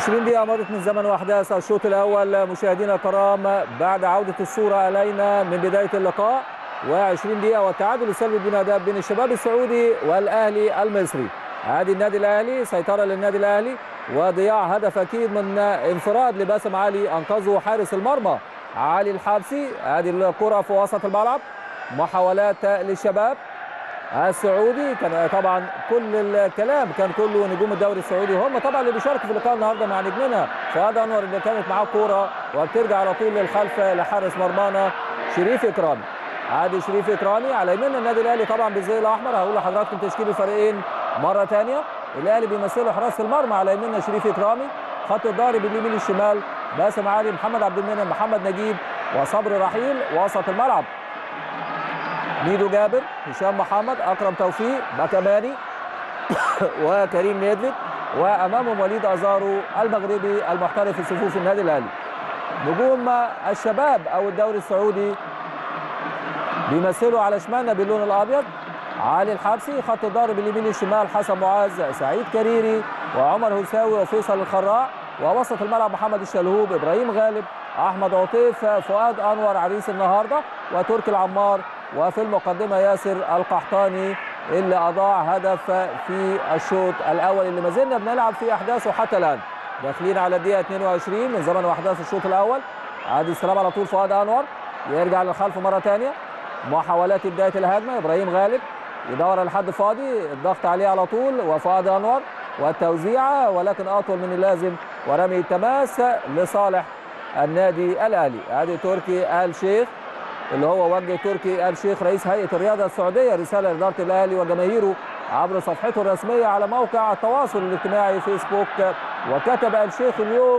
20 دقيقة مضت من زمن واحداث الشوط الأول مشاهدينا الكرام بعد عودة الصورة إلينا من بداية اللقاء و20 دقيقة والتعادل السلبي بدون أهداف بين الشباب السعودي والأهلي المصري. عادي النادي الأهلي سيطرة للنادي الأهلي وضياع هدف أكيد من انفراد لباسم علي أنقذه حارس المرمى علي الحابسي. هذه الكرة في وسط الملعب محاولات للشباب السعودي كان طبعا كل الكلام كان كله نجوم الدوري السعودي وهم طبعا اللي بيشاركوا في اللقاء النهارده مع نجمنا فؤاد انور اللي كانت معاه كوره وبترجع على طول للخلف لحارس مرمانا شريف اكرامي عادي شريف اكرامي على يمين النادي الاهلي طبعا بالزي الاحمر هقول لحضراتكم تشكيل الفريقين مره ثانيه الاهلي بيمثله حراس المرمى على يميننا شريف اكرامي خط الظهر باليمين الشمال باسم علي محمد عبد المنعم محمد نجيب وصبري رحيل وسط الملعب ميدو جابر هشام محمد اكرم توفيق باكماني وكريم نيدفيد وامامهم وليد ازارو المغربي المحترف في صفوف النادي الاهلي نجوم الشباب او الدوري السعودي بيمثلوا على شمالنا باللون الابيض علي الحبسي خط الظهر باليمين الشمال حسن معاذ سعيد كريري وعمر هساوي وفيصل الخراع ووسط الملعب محمد الشلهوب ابراهيم غالب احمد عطيف فؤاد انور عريس النهارده وتركي العمار وفي المقدمة ياسر القحطاني اللي أضاع هدف في الشوط الأول اللي ما زلنا بنلعب في أحداثه حتى الآن داخلين على الدقيقة 22 من زمن وأحداث الشوط الأول عادي السلام على طول فؤاد أنور يرجع للخلف مرة ثانية محاولات بداية الهجمة إبراهيم غالب يدور لحد فاضي الضغط عليه على طول وفؤاد أنور والتوزيعة ولكن أطول من اللازم ورمي التماس لصالح النادي الأهلي ادي تركي آل شيخ اللي هو وجه تركي آل شيخ رئيس هيئة الرياضة السعودية رسالة لإدارة الأهلي وجماهيره عبر صفحته الرسمية على موقع التواصل الاجتماعي فيسبوك وكتب آل شيخ اليوم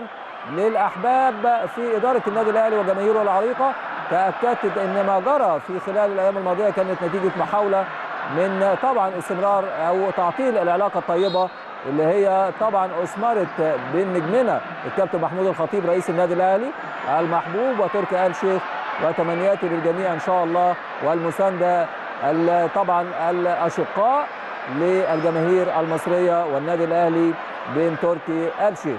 للأحباب في إدارة النادي الأهلي وجماهيره العريقة تأكدت أن ما جرى في خلال الأيام الماضية كانت نتيجة محاولة من طبعا استمرار أو تعطيل العلاقة الطيبة اللي هي طبعا أثمرت بين نجمنا الكابتن محمود الخطيب رئيس النادي الأهلي المحبوب وتركي آل شيخ وتمنياتي للجميع ان شاء الله والمسانده طبعا الاشقاء للجماهير المصريه والنادي الاهلي بين تركي آل شيخ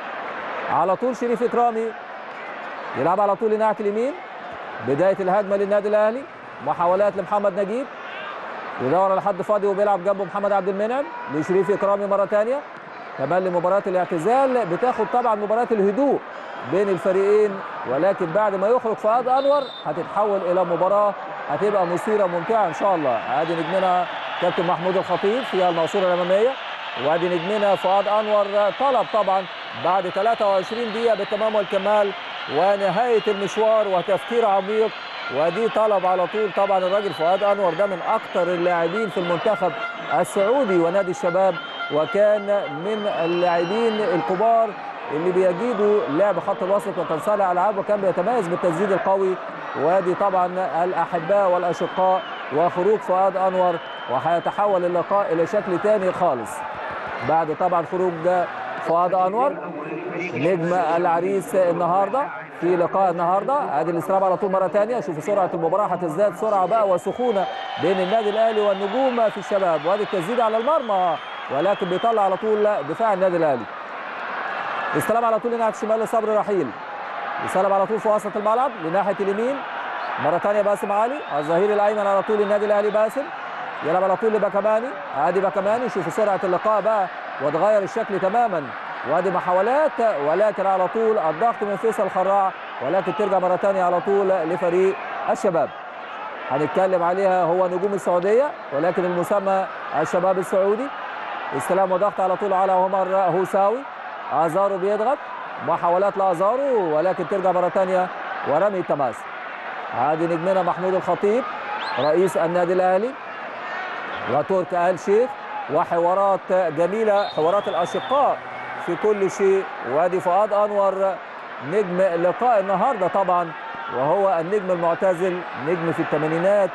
على طول شريف اكرامي يلعب على طول لناحيه اليمين بدايه الهجمه للنادي الاهلي محاولات لمحمد نجيب يدور على حد فاضي وبيلعب جنبه محمد عبد المنعم لشريف اكرامي مره ثانيه كمان لمباراه الاعتزال بتاخد طبعا مباراه الهدوء بين الفريقين ولكن بعد ما يخرج فؤاد انور هتتحول الى مباراه هتبقى مثيره ممتعه ان شاء الله ادي نجمنا كابتن محمود الخطيب في المقصوره الاماميه وادي نجمنا فؤاد انور طلب طبعا بعد 23 دقيقه بالتمام والكمال ونهايه المشوار وتفكير عميق ودي طلب على طول طبعا الراجل فؤاد انور ده من اكثر اللاعبين في المنتخب السعودي ونادي الشباب وكان من اللاعبين الكبار اللي بيجيدوا لعب خط الوسط وتنصيع الالعاب وكان بيتميز بالتسديد القوي وادي طبعا الاحباء والاشقاء وخروج فؤاد انور وهيتحول اللقاء الى شكل ثاني خالص بعد طبعا خروج فؤاد انور نجم العريس النهارده في لقاء النهارده ادي الاستلام على طول مره ثانيه شوفوا سرعه المباراه هتزداد سرعه بقى وسخونه بين النادي الاهلي والنجوم في الشباب وادي التسديد على المرمى ولكن بيطلع على طول دفاع النادي الاهلي استلم على طول لناحيه الشمال لصبري رحيل يستلم على طول في وسط الملعب لناحيه اليمين مره ثانيه باسم علي الظهير الايمن على طول النادي الاهلي باسم يلعب على طول لباكماني ادي باكماني شوف سرعه اللقاء بقى وتغير الشكل تماما وادي محاولات ولكن على طول الضغط من فيصل خراع ولكن ترجع مره ثانيه على طول لفريق الشباب هنتكلم عليها هو نجوم السعوديه ولكن المسمى الشباب السعودي استلام وضغط على طول على عمر هوساوي ازارو بيضغط محاولات لازارو ولكن ترجع مره ثانيه ورمي التماس هذه نجمنا محمود الخطيب رئيس النادي الاهلي وترك ال شيخ وحوارات جميله حوارات الاشقاء في كل شيء وادي فؤاد انور نجم لقاء النهارده طبعا وهو النجم المعتزل نجم في الثمانينات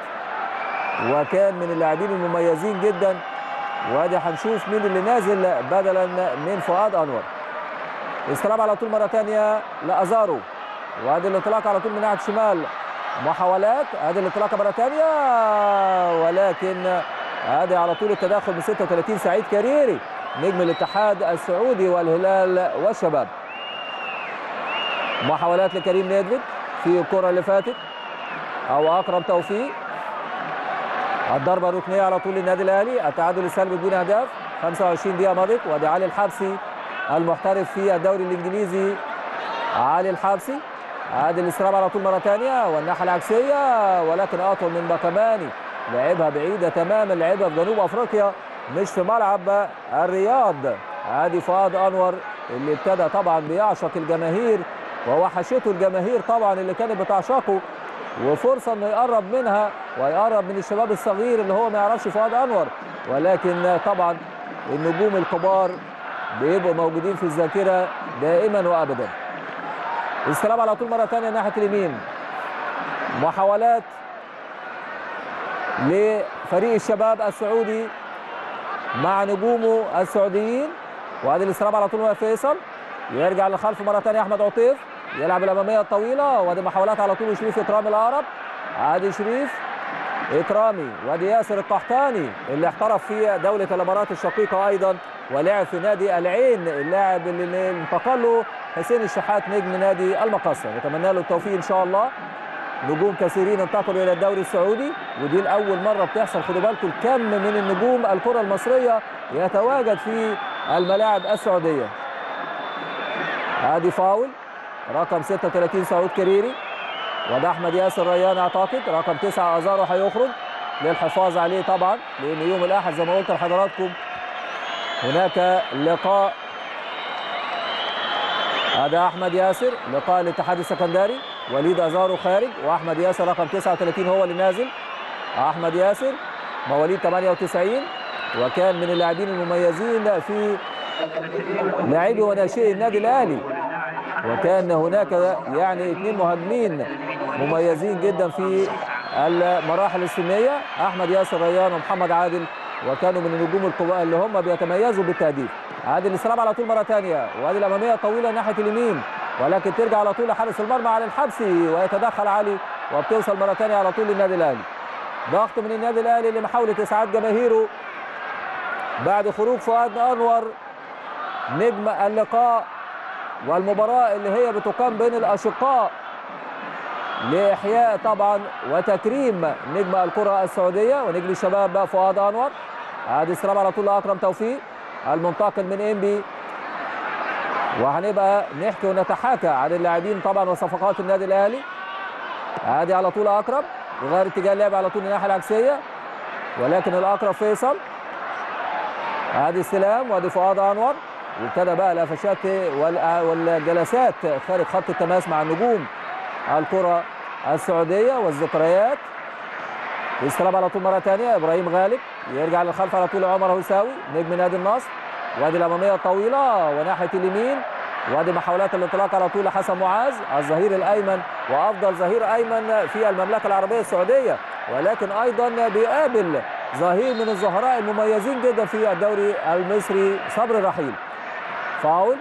وكان من اللاعبين المميزين جدا وادي هنشوف مين اللي نازل بدلا من فؤاد انور استلام على طول مره ثانيه لازارو وادي الانطلاق على طول من ناحيه الشمال محاولات ادي الانطلاقه مره ثانيه ولكن ادي على طول التدخل ب 36 سعيد كريري نجم الاتحاد السعودي والهلال والشباب محاولات لكريم نيدفيد في الكره اللي فاتت او اكرم توفيق الضربه الركنيه على طول للنادي الاهلي التعادل السلبي بدون اهداف 25 دقيقه مضت وادي علي الحبسي المحترف في الدوري الانجليزي علي الحبسي عاد الاستلام على طول مره ثانيه والناحيه العكسيه ولكن اطول من باكماني لعبها بعيده تماما لعبها في جنوب افريقيا مش في ملعب الرياض عادي فؤاد انور اللي ابتدى طبعا بيعشق الجماهير ووحشته الجماهير طبعا اللي كانت بتعشقه وفرصه انه يقرب منها ويقرب من الشباب الصغير اللي هو ما يعرفش فؤاد انور ولكن طبعا النجوم الكبار بيبقوا موجودين في الذاكره دائما وابدا استلام على طول مره ثانيه ناحيه اليمين محاولات لفريق الشباب السعودي مع نجومه السعوديين وادي الاستلام على طول هو فيصل يرجع للخلف مره ثانيه احمد عطيف يلعب الاماميه الطويله وادي محاولات على طول شريف اكرامي الاقرب عادي شريف اكرامي وادي ياسر القحطاني اللي احترف في دوله الامارات الشقيقه ايضا ولعب في نادي العين اللاعب اللي انتقل له حسين الشحات نجم نادي المقصه نتمنى له التوفيق ان شاء الله نجوم كثيرين انتقلوا الى الدوري السعودي ودي الاول مره بتحصل خدوا بالكم الكم من النجوم الكره المصريه يتواجد في الملاعب السعوديه ادي فاول رقم 36 سعود كريري وده احمد ياسر ريان اعتقد رقم 9 ازارو هيخرج للحفاظ عليه طبعا لان يوم الاحد زي ما قلت لحضراتكم هناك لقاء هذا احمد ياسر لقاء الاتحاد السكندري وليد ازارو خارج واحمد ياسر رقم 39 هو اللي نازل احمد ياسر مواليد 98 وكان من اللاعبين المميزين في لاعبي وناشئي النادي الاهلي وكان هناك يعني اثنين مهاجمين مميزين جدا في المراحل السنيه احمد ياسر ريان ومحمد عادل وكانوا من النجوم القوى اللي هم بيتميزوا بالتهديف عادل الاستلام على طول مره ثانيه وادي الاماميه طويله ناحيه اليمين ولكن ترجع على طول لحارس المرمى على الحبسي ويتدخل علي وبتوصل مره ثانيه على طول للنادي الاهلي ضغط من النادي الاهلي لمحاوله اسعاد جماهيره بعد خروج فؤاد انور نجم اللقاء والمباراه اللي هي بتقام بين الاشقاء لاحياء طبعا وتكريم نجم الكره السعوديه ونجم الشباب فؤاد انور ادي استلام على طول لاكرم توفيق المنتقل من انبي وهنبقى نحكي ونتحاكى عن اللاعبين طبعا وصفقات النادي الاهلي ادي على طول اكرم يغير اتجاه اللعب على طول الناحيه العكسيه ولكن الاقرب فيصل ادي استلام وادي فؤاد انور وابتدى بقى القفشات والجلسات خارج خط التماس مع النجوم الكره السعوديه والذكريات استلام على طول مره ثانيه ابراهيم غالب يرجع للخلف على طول عمر هوساوي نجم نادي النصر وادي الاماميه الطويله وناحيه اليمين وادي محاولات الانطلاق على طول لحسن معاذ الظهير الايمن وافضل ظهير ايمن في المملكه العربيه السعوديه ولكن ايضا بيقابل ظهير من الظهراء المميزين جدا في الدوري المصري صبري رحيل فاول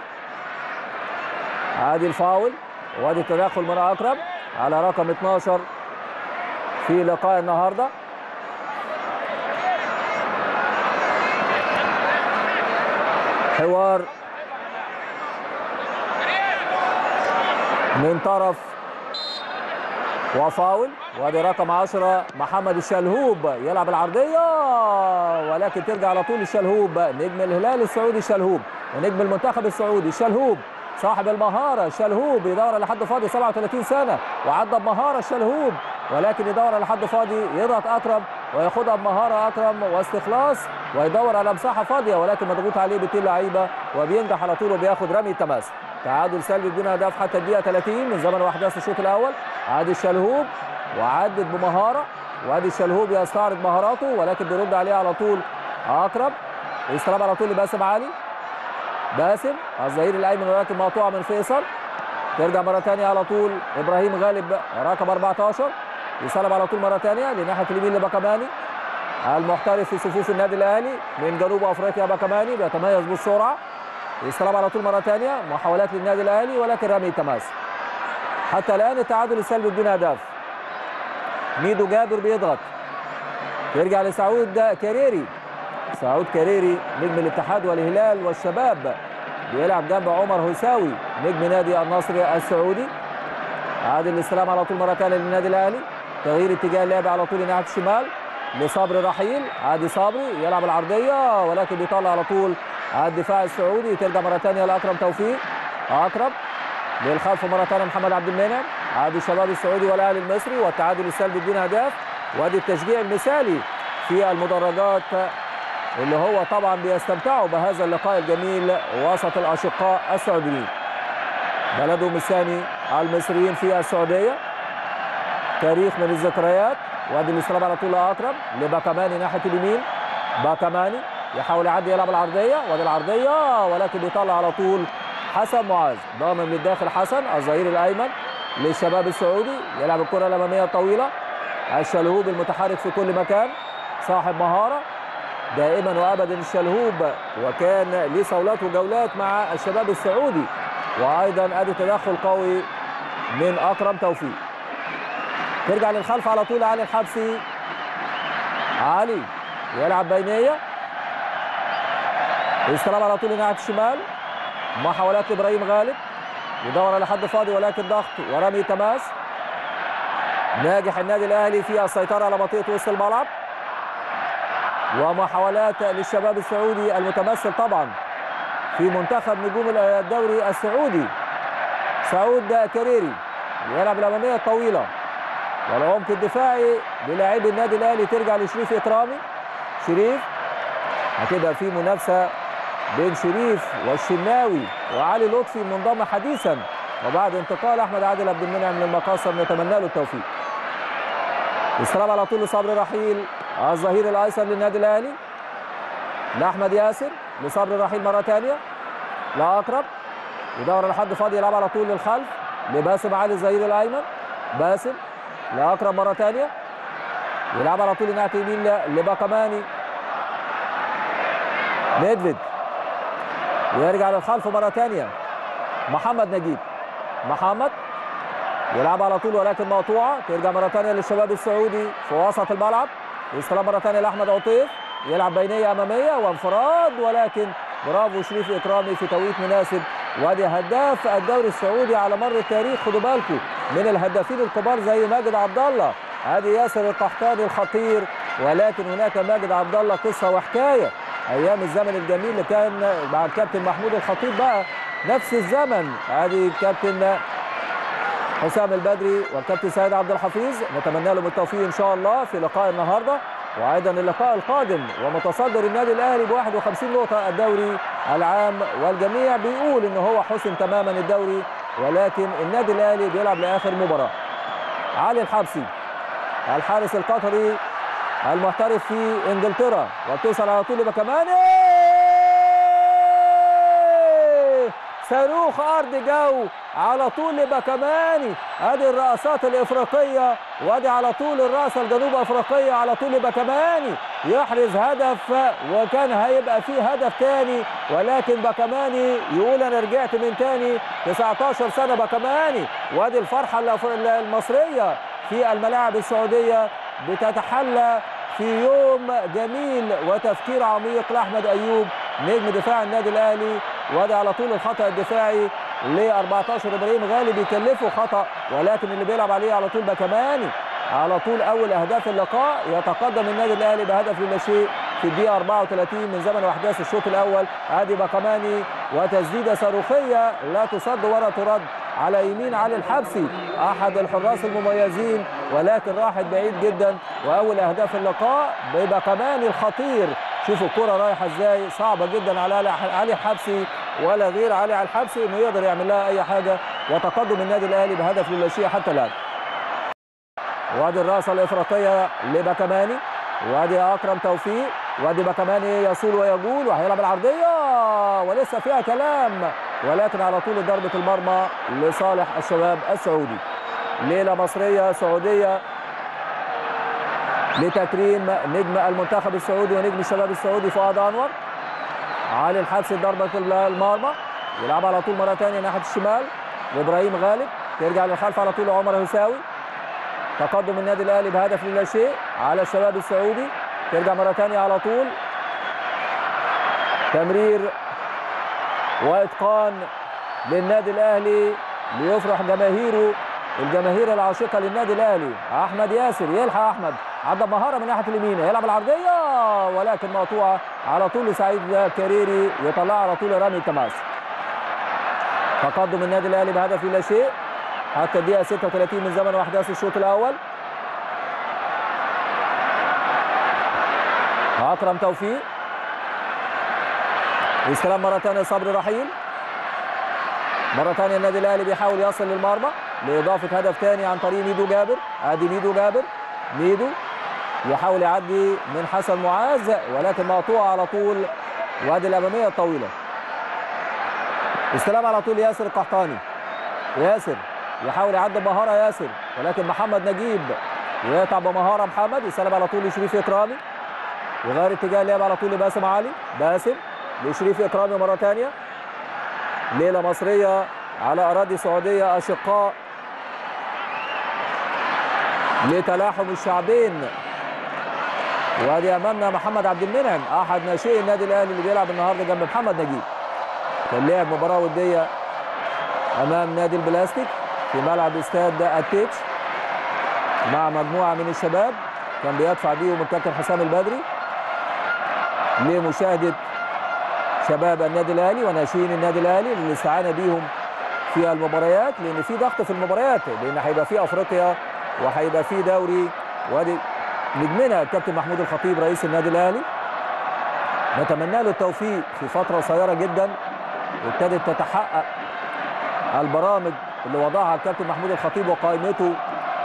ادي الفاول وادي التدخل من اكرم على رقم 12 في لقاء النهارده حوار من طرف وفاول وادي رقم 10 محمد الشلهوب يلعب العرضيه ولكن ترجع على طول الشلهوب نجم الهلال السعودي الشلهوب ونجم المنتخب السعودي الشلهوب صاحب المهاره الشلهوب يدور على حد فاضي 37 سنه وعدى بمهاره الشلهوب ولكن يدور على حد فاضي يضغط اكرم وياخدها بمهاره اكرم واستخلاص ويدور على مساحه فاضيه ولكن مضغوط عليه باتنين لعيبه وبينجح على طول وبياخد رمي التماس تعادل سلبي بدون اهداف حتى الدقيقه 30 من زمن واحداث الشوط الاول عادي الشلهوب وعدت بمهاره وادي الشلهوب يستعرض مهاراته ولكن بيرد عليه على طول اكرم يستلم على طول لباسم علي باسم الظهير الايمن ولكن مقطوعه من فيصل ترجع مره ثانيه على طول ابراهيم غالب رقم 14 يسلم على طول مره ثانيه لناحيه اليمين لباكماني المحترف في صفوف النادي الاهلي من جنوب افريقيا باكماني بيتميز بالسرعه يستلم على طول مره ثانيه محاولات للنادي الاهلي ولكن رمي تماس حتى الان التعادل السلبي بدون اهداف ميدو جابر بيضغط يرجع لسعود كريري سعود كريري نجم الاتحاد والهلال والشباب بيلعب جنب عمر هساوي نجم نادي النصر السعودي عادل الاستلام على طول مره ثانيه للنادي الاهلي تغيير اتجاه اللعب على طول ناحيه الشمال لصبري رحيل عادي صبري يلعب العرضيه ولكن بيطلع على طول على الدفاع السعودي ترجع مره ثانيه لاكرم توفيق اكرم للخلف مره ثانيه محمد عبد المنعم عادي الشباب السعودي والاهلي المصري والتعادل السلبي بدون اهداف وادي التشجيع المثالي في المدرجات اللي هو طبعا بيستمتعوا بهذا اللقاء الجميل وسط الاشقاء السعوديين بلدهم الثاني المصريين في السعوديه تاريخ من الذكريات وادي الاستلام على طول اكرم لباكماني ناحيه اليمين باكماني يحاول يعدي يلعب العرضيه وادي العرضيه ولكن بيطلع على طول حسن معاذ ضامن من الداخل حسن الظهير الايمن للشباب السعودي يلعب الكره الاماميه الطويله الشلهوب المتحرك في كل مكان صاحب مهاره دائما وابدا الشلهوب وكان ليه صولات وجولات مع الشباب السعودي وايضا ادي تدخل قوي من اكرم توفيق ترجع للخلف على طول علي الحبسي علي يلعب بينيه استلام على طول ناحيه الشمال محاولات ابراهيم غالب يدور على حد فاضي ولكن ضغط ورمي تماس ناجح النادي الاهلي في السيطره على منطقه وسط الملعب ومحاولات للشباب السعودي المتمثل طبعا في منتخب نجوم الدوري السعودي سعود كريري يلعب الاماميه الطويله والعمق الدفاعي للاعبي النادي الاهلي ترجع لشريف اكرامي شريف هتبقى في منافسه بين شريف والشناوي وعلي لطفي منضم حديثا وبعد انتقال احمد عادل عبد المنعم للمقاصه نتمنى له التوفيق استلام على طول لصبري رحيل الظهير الايسر للنادي الاهلي لاحمد ياسر لصبري رحيل مره ثانيه لاقرب يدور على حد فاضي يلعب على طول للخلف لباسم علي الظهير الايمن باسم لاقرب مره ثانيه يلعب على طول ناحيه يمين لباكماني نيدفيد ويرجع للخلف مره ثانيه محمد نجيب محمد يلعب على طول ولكن مقطوعه ترجع مره ثانيه للشباب السعودي في وسط الملعب يستلم مره ثانيه لاحمد عطيف يلعب بينيه اماميه وانفراد ولكن برافو شريف اكرامي في توقيت مناسب وادي هداف الدوري السعودي على مر التاريخ خدوا بالكم من الهدافين الكبار زي ماجد عبد الله ادي ياسر القحطاني الخطير ولكن هناك ماجد عبد الله قصه وحكايه ايام الزمن الجميل اللي كان مع الكابتن محمود الخطيب بقى نفس الزمن ادي الكابتن حسام البدري والكابتن سيد عبد الحفيظ نتمنى لهم التوفيق ان شاء الله في لقاء النهارده وايضا اللقاء القادم ومتصدر النادي الاهلي ب 51 نقطه الدوري العام والجميع بيقول ان هو حسم تماما الدوري ولكن النادي الاهلي بيلعب لاخر مباراه علي الحبسي الحارس القطري المحترف في انجلترا وبتوصل على طول لبكماني صاروخ ارض جو على طول لبكماني ادي الرأسات الافريقيه وادي على طول الرأسه الجنوب افريقيه على طول لبكماني يحرز هدف وكان هيبقى فيه هدف تاني ولكن بكماني يقول انا رجعت من تاني 19 سنه بكماني وادي الفرحه المصريه في الملاعب السعوديه بتتحلى في يوم جميل وتفكير عميق لاحمد ايوب نجم دفاع النادي الاهلي وادي على طول الخطا الدفاعي ل 14 ابراهيم غالب يكلفه خطا ولكن اللي بيلعب عليه على طول بكماني على طول اول اهداف اللقاء يتقدم النادي الاهلي بهدف لا شيء في الدقيقه 34 من زمن واحداث الشوط الاول ادي بكماني وتسديده صاروخيه لا تصد ولا ترد على يمين علي الحبسي احد الحراس المميزين ولكن راحت بعيد جدا واول اهداف اللقاء ببكماني الخطير شوفوا الكرة رايحة ازاي صعبة جدا على علي الحبسي ولا غير علي على الحبسي انه يقدر يعمل لها اي حاجة وتقدم النادي الاهلي بهدف لا شيء حتى الان. وادي الرأسة الافريقية لبكماني وادي اكرم توفيق وادي بكماني يصول ويجول وهيلعب العرضية ولسه فيها كلام ولكن على طول ضربة المرمى لصالح الشباب السعودي. ليلة مصرية سعودية لتكريم نجم المنتخب السعودي ونجم الشباب السعودي فؤاد انور علي الحبسي ضربه المرمى يلعب على طول مره ثانيه ناحيه الشمال لابراهيم غالب ترجع للخلف على طول عمر هساوي تقدم النادي الاهلي بهدف لا شيء على الشباب السعودي ترجع مره ثانيه على طول تمرير واتقان للنادي الاهلي ليفرح جماهيره الجماهير العاشقه للنادي الاهلي احمد ياسر يلحق احمد عدى بمهاره من ناحيه اليمين يلعب العرضيه ولكن مقطوعه على طول لسعيد كريري يطلعها على طول رامي التماس تقدم النادي الاهلي بهدف لا شيء حتى الدقيقه 36 من زمن واحداث الشوط الاول اكرم توفيق استلام مره ثانيه صبري رحيل مره ثانيه النادي الاهلي بيحاول يصل للمرمى لاضافه هدف ثاني عن طريق ميدو جابر ادي ميدو جابر ميدو يحاول يعدي من حسن معاذ ولكن مقطوعه على طول وادي الاماميه الطويله استلام على طول ياسر القحطاني ياسر يحاول يعدي بمهاره ياسر ولكن محمد نجيب يقطع بمهاره محمد يسلم على طول لشريف اكرامي يغير اتجاه اللعب على طول لباسم علي باسم لشريف اكرامي مره ثانيه ليله مصريه على اراضي سعوديه اشقاء لتلاحم الشعبين وادي امامنا محمد عبد المنعم احد ناشئي النادي الاهلي اللي بيلعب النهارده جنب محمد نجيب كان لعب مباراه وديه امام نادي البلاستيك في ملعب استاد التيتش مع مجموعه من الشباب كان بيدفع بيهم الكابتن حسام البدري لمشاهده شباب النادي الاهلي وناشئين النادي الاهلي للاستعانه بيهم في المباريات لان في ضغط في المباريات لان هيبقى في افريقيا وهيبقى في دوري وادي نجمنا الكابتن محمود الخطيب رئيس النادي الاهلي نتمنى له التوفيق في فتره قصيره جدا ابتدت تتحقق البرامج اللي وضعها الكابتن محمود الخطيب وقائمته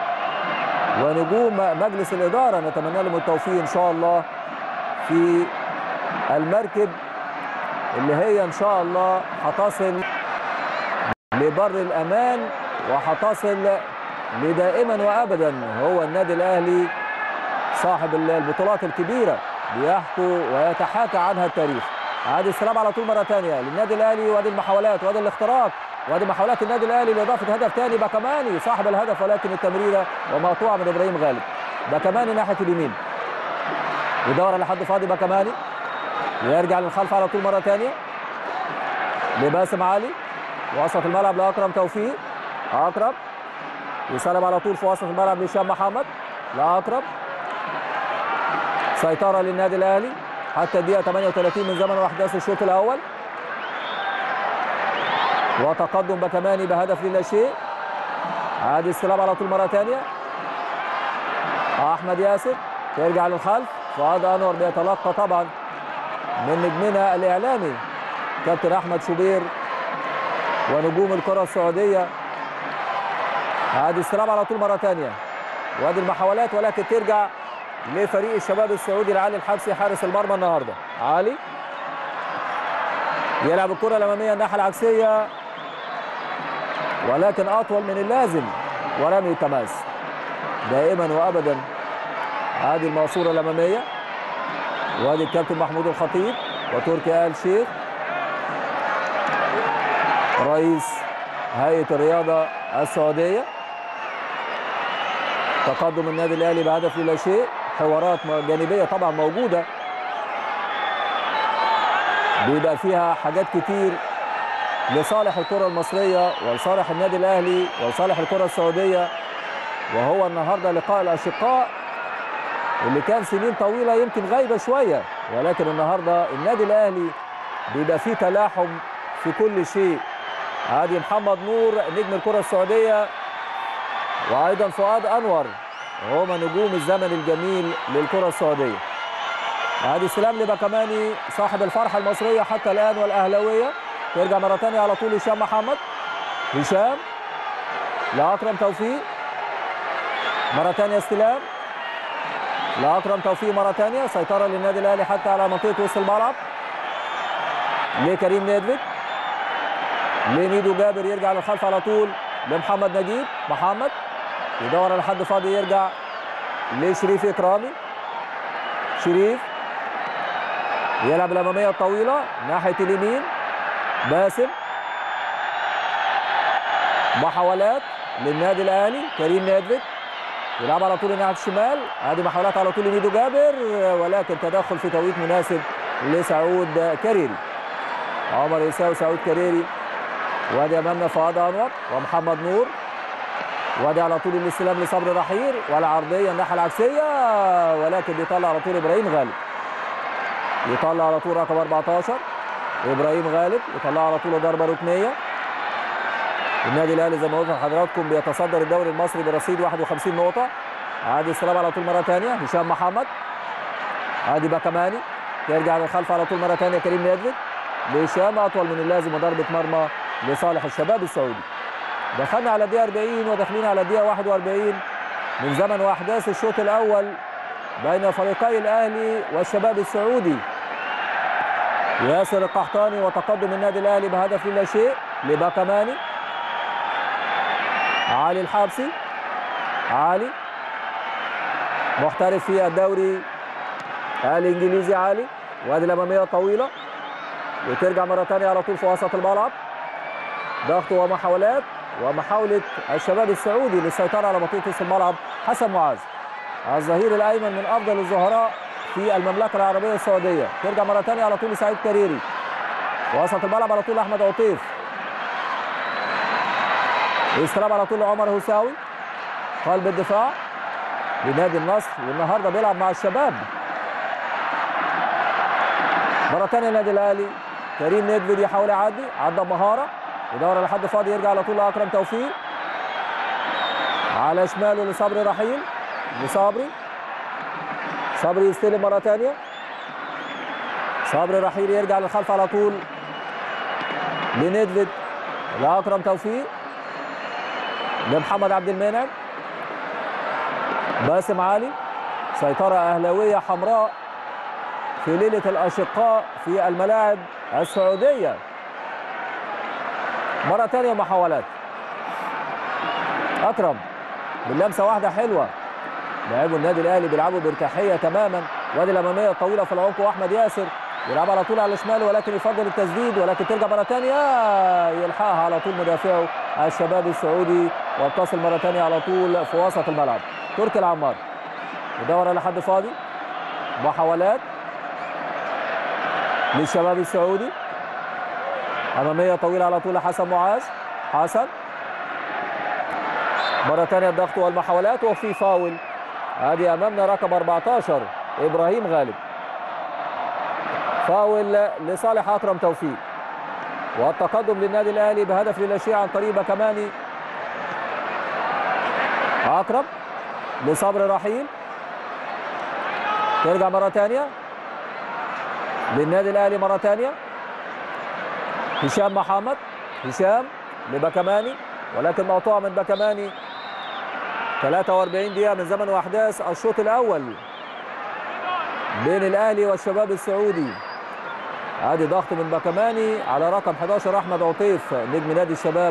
ونجوم مجلس الاداره نتمنى لهم التوفيق ان شاء الله في المركب اللي هي ان شاء الله هتصل لبر الامان وهتصل لدائما وابدا هو النادي الاهلي صاحب البطولات الكبيره بيحكوا ويتحاكى عنها التاريخ عادي السلام على طول مره ثانيه للنادي الاهلي وادي المحاولات وادي الاختراق وادي محاولات النادي الاهلي لاضافه هدف ثاني باكماني صاحب الهدف ولكن التمريره ومقطوعه من ابراهيم غالب باكماني ناحيه اليمين يدور لحد فاضي باكماني يرجع للخلف على طول مره ثانيه لباسم علي وسط الملعب لاكرم توفيق اكرم يسلم على طول في وسط الملعب لهشام محمد لاكرم سيطره للنادي الاهلي حتى الدقيقه 38 من زمن واحداث الشوط الاول وتقدم بكماني بهدف لا شيء عادي استلام على طول مره ثانيه احمد ياسر يرجع للخلف فؤاد انور بيتلقى طبعا من نجمنا الاعلامي كابتن احمد شوبير ونجوم الكره السعوديه عادي استلام على طول مره ثانيه وادي المحاولات ولكن ترجع لفريق الشباب السعودي لعلي الحبسي حارس المرمى النهارده علي يلعب الكره الاماميه الناحيه العكسيه ولكن اطول من اللازم ورمي التماس دائما وابدا هذه الماسوره الاماميه وادي الكابتن محمود الخطيب وتركي ال شيخ رئيس هيئه الرياضه السعوديه تقدم النادي الاهلي بهدف لا شيء حوارات جانبيه طبعا موجوده بيبقى فيها حاجات كتير لصالح الكره المصريه ولصالح النادي الاهلي ولصالح الكره السعوديه وهو النهارده لقاء الاشقاء اللي كان سنين طويله يمكن غايبه شويه ولكن النهارده النادي الاهلي بيبقى فيه تلاحم في كل شيء ادي محمد نور نجم الكره السعوديه وايضا فؤاد انور هما نجوم الزمن الجميل للكره السعوديه ادي سلام لبكماني صاحب الفرحه المصريه حتى الان والاهلاويه ترجع مره ثانيه على طول هشام محمد هشام لاكرم توفيق مره ثانيه استلام لاكرم توفيق مره ثانيه سيطره للنادي الاهلي حتى على منطقه وسط الملعب لكريم نيدفيد لميدو جابر يرجع للخلف على طول لمحمد نجيب محمد يدور على حد فاضي يرجع لشريف اكرامي شريف يلعب الاماميه الطويله ناحيه اليمين باسم محاولات للنادي الاهلي كريم نيدفيد يلعب على طول ناحيه الشمال ادي محاولات على طول لميدو جابر ولكن تدخل في توقيت مناسب لسعود كريري عمر يساوي سعود كريري وادي امامنا فؤاد انور ومحمد نور وادي على طول الاستلام لصبري رحيل والعرضيه الناحيه العكسيه ولكن بيطلع على طول ابراهيم غالب يطلع على طول رقم 14 ابراهيم غالب يطلع على طول ضربه ركنيه النادي الاهلي زي ما قلت لحضراتكم بيتصدر الدوري المصري برصيد 51 نقطه عادي استلام على طول مره ثانيه هشام محمد عادي باكماني يرجع للخلف على طول مره ثانيه كريم نيدفيد لهشام اطول من اللازم وضربه مرمى لصالح الشباب السعودي دخلنا على الدقيقه 40 وداخلين على الدقيقه 41 من زمن واحداث الشوط الاول بين فريقي الاهلي والشباب السعودي ياسر القحطاني وتقدم النادي الاهلي بهدف لا شيء لباكماني علي الحابسي علي محترف في الدوري الانجليزي علي وادي الاماميه طويله وترجع مره ثانيه على طول في وسط الملعب ضغط ومحاولات ومحاوله الشباب السعودي للسيطره على منطقه وسط الملعب حسن معاذ الظهير الايمن من افضل الظهراء في المملكه العربيه السعوديه ترجع مره ثانيه على طول سعيد كريري وسط الملعب على طول احمد عطيف استلام على طول عمر هساوي قلب الدفاع لنادي النصر والنهارده بيلعب مع الشباب مره ثانيه النادي الاهلي كريم ندفد يحاول يعدي عدى بمهاره يدور على حد فاضي يرجع على طول لاكرم توفيق على شماله لصبري رحيل لصبري صبري يستلم مره ثانيه صبري رحيل يرجع للخلف على طول لندفد لاكرم توفيق لمحمد عبد المنعم باسم علي سيطرة أهلاوية حمراء في ليلة الأشقاء في الملاعب السعودية مرة ثانية محاولات أكرم باللمسة واحدة حلوة لاعبوا النادي الأهلي بيلعبوا بارتياحية تماما وادي الأمامية الطويلة في العمق وأحمد ياسر يلعب على طول على شماله ولكن يفضل التسديد ولكن ترجع مرة ثانية يلحقها على طول مدافعه الشباب السعودي واتصل مرة ثانية على طول في وسط الملعب تركي العمار يدور على حد فاضي محاولات للشباب السعودي أمامية طويلة على طول حسن معاذ حسن مرة ثانية الضغط والمحاولات وفي فاول ادي امامنا رقم 14 ابراهيم غالب فاول لصالح اكرم توفيق والتقدم للنادي الاهلي بهدف لا شيء عن طريق بكماني اكرم لصبر رحيل ترجع مره ثانيه للنادي الاهلي مره ثانيه هشام محمد هشام لبكماني ولكن مقطوعه من بكماني 43 دقيقه من زمن واحداث الشوط الاول بين الاهلي والشباب السعودي ادي ضغط من بكماني على رقم 11 احمد عطيف نجم نادي الشباب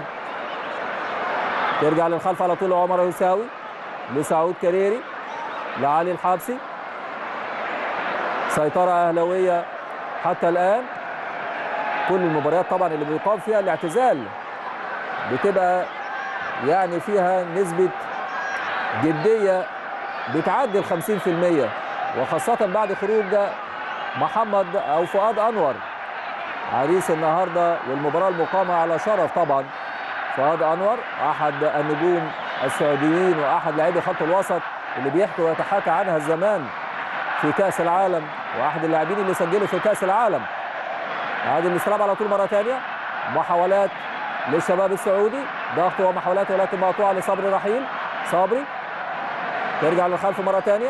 ترجع للخلف على طول عمر يساوي لسعود كريري لعلي الحابسي سيطرة أهلوية حتى الآن كل المباريات طبعا اللي بيقام فيها الاعتزال بتبقى يعني فيها نسبة جدية بتعدي ال 50% وخاصة بعد خروج محمد أو فؤاد أنور عريس النهارده والمباراة المقامة على شرف طبعا فؤاد أنور أحد النجوم السعوديين وأحد لاعبي خط الوسط اللي بيحكي ويتحاكى عنها الزمان في كأس العالم وأحد اللاعبين اللي سجلوا في كأس العالم هذه الاستلام على طول مرة ثانية محاولات للشباب السعودي ضغط ومحاولات ولكن مقطوعة لصبري رحيل صبري ترجع للخلف مرة ثانية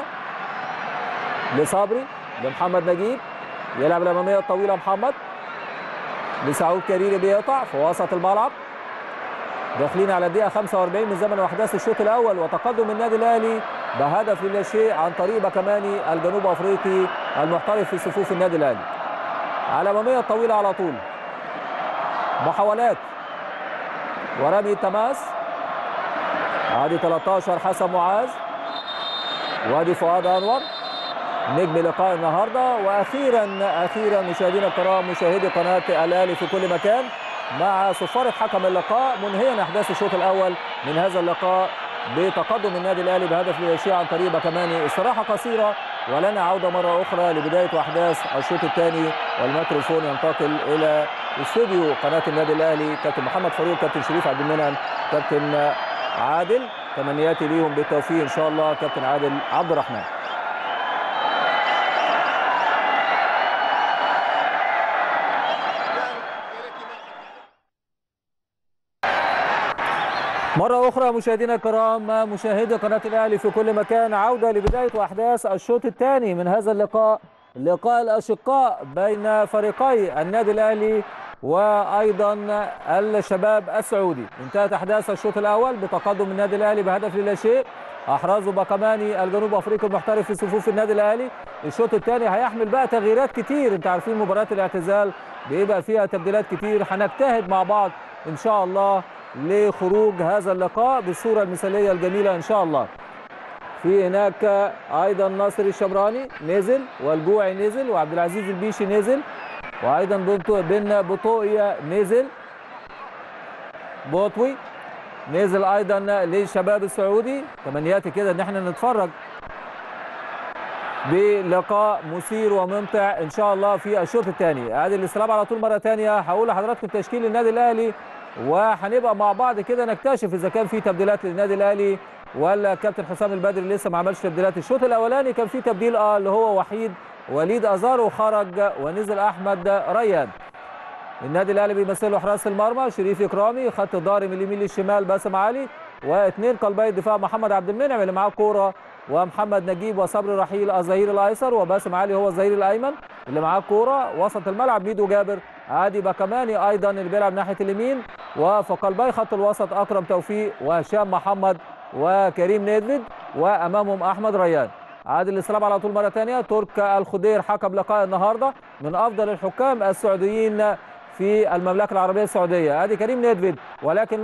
لصبري لمحمد نجيب يلعب الأمامية الطويلة محمد لسعود كريري بيقطع في وسط الملعب داخلين على الدقيقة 45 من زمن أحداث الشوط الأول وتقدم النادي الأهلي بهدف لا شيء عن طريق بكماني الجنوب أفريقي المحترف في صفوف النادي الأهلي على الأمامية الطويلة على طول محاولات ورمي التماس ادي 13 حسن معاذ وادي فؤاد انور نجم لقاء النهارده واخيرا اخيرا مشاهدينا الكرام مشاهدي قناه الاهلي في كل مكان مع صفاره حكم اللقاء منهيا احداث الشوط الاول من هذا اللقاء بتقدم النادي الاهلي بهدف لا شيء عن طريق بكماني استراحه قصيره ولنا عوده مره اخرى لبدايه واحداث الشوط الثاني والميكروفون ينتقل الى استوديو قناه النادي الاهلي كابتن محمد فاروق كابتن شريف عبد المنعم كابتن عادل تمنياتي ليهم بالتوفيق ان شاء الله كابتن عادل عبد الرحمن مرة أخرى مشاهدينا الكرام مشاهدي قناة الأهلي في كل مكان عودة لبداية وأحداث الشوط الثاني من هذا اللقاء لقاء الأشقاء بين فريقي النادي الأهلي وأيضا الشباب السعودي انتهت أحداث الشوط الأول بتقدم النادي الأهلي بهدف لا شيء أحرزه باكماني الجنوب أفريقي المحترف في صفوف النادي الأهلي الشوط الثاني هيحمل بقى تغييرات كتير أنت عارفين مباراة الاعتزال بيبقى فيها تبديلات كتير هنجتهد مع بعض إن شاء الله لخروج هذا اللقاء بالصوره المثاليه الجميله ان شاء الله. في هناك ايضا ناصر الشبراني نزل والجوعي نزل وعبد العزيز البيشي نزل وايضا بن بطوئيه نزل بوطوي نزل ايضا للشباب السعودي تمنياتي كده ان احنا نتفرج بلقاء مثير وممتع ان شاء الله في الشوط الثاني ادي الاستلام على طول مره ثانيه هقول لحضراتكم تشكيل النادي الاهلي وهنبقى مع بعض كده نكتشف اذا كان في تبديلات للنادي الاهلي ولا كابتن حسام البدري لسه ما عملش تبديلات الشوط الاولاني كان في تبديل اه اللي هو وحيد وليد ازارو خرج ونزل احمد ريان النادي الاهلي بيمثله حراس المرمى شريف اكرامي خط الظهر من اليمين للشمال باسم علي واثنين قلبي الدفاع محمد عبد المنعم اللي معاه كوره ومحمد نجيب وصبري رحيل الظهير الايسر وباسم علي هو الظهير الايمن اللي معاه كوره وسط الملعب ميدو جابر عادي باكماني ايضا اللي بيلعب ناحيه اليمين وفي قلبي خط الوسط اكرم توفيق وهشام محمد وكريم نيدفيد وامامهم احمد ريان عادل الاستلام على طول مره ثانيه ترك الخدير حكم لقاء النهارده من افضل الحكام السعوديين في المملكه العربيه السعوديه ادي كريم نيدفيد ولكن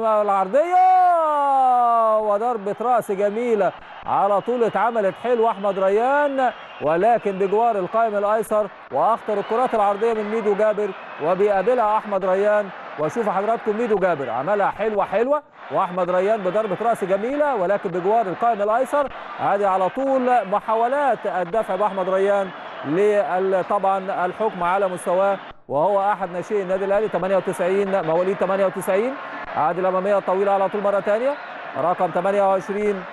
العرضيه وضربه راس جميله على طول اتعملت حلو احمد ريان ولكن بجوار القائم الايسر واخطر الكرات العرضيه من ميدو جابر وبيقابلها احمد ريان وشوف حضراتكم ميدو جابر عملها حلوه حلوه واحمد ريان بضربه راس جميله ولكن بجوار القائم الايسر عادي على طول محاولات الدفع باحمد ريان طبعا الحكم على مستواه وهو احد ناشئي النادي الاهلي 98 مواليد 98 عادي الاماميه طويله على طول مره ثانيه رقم 28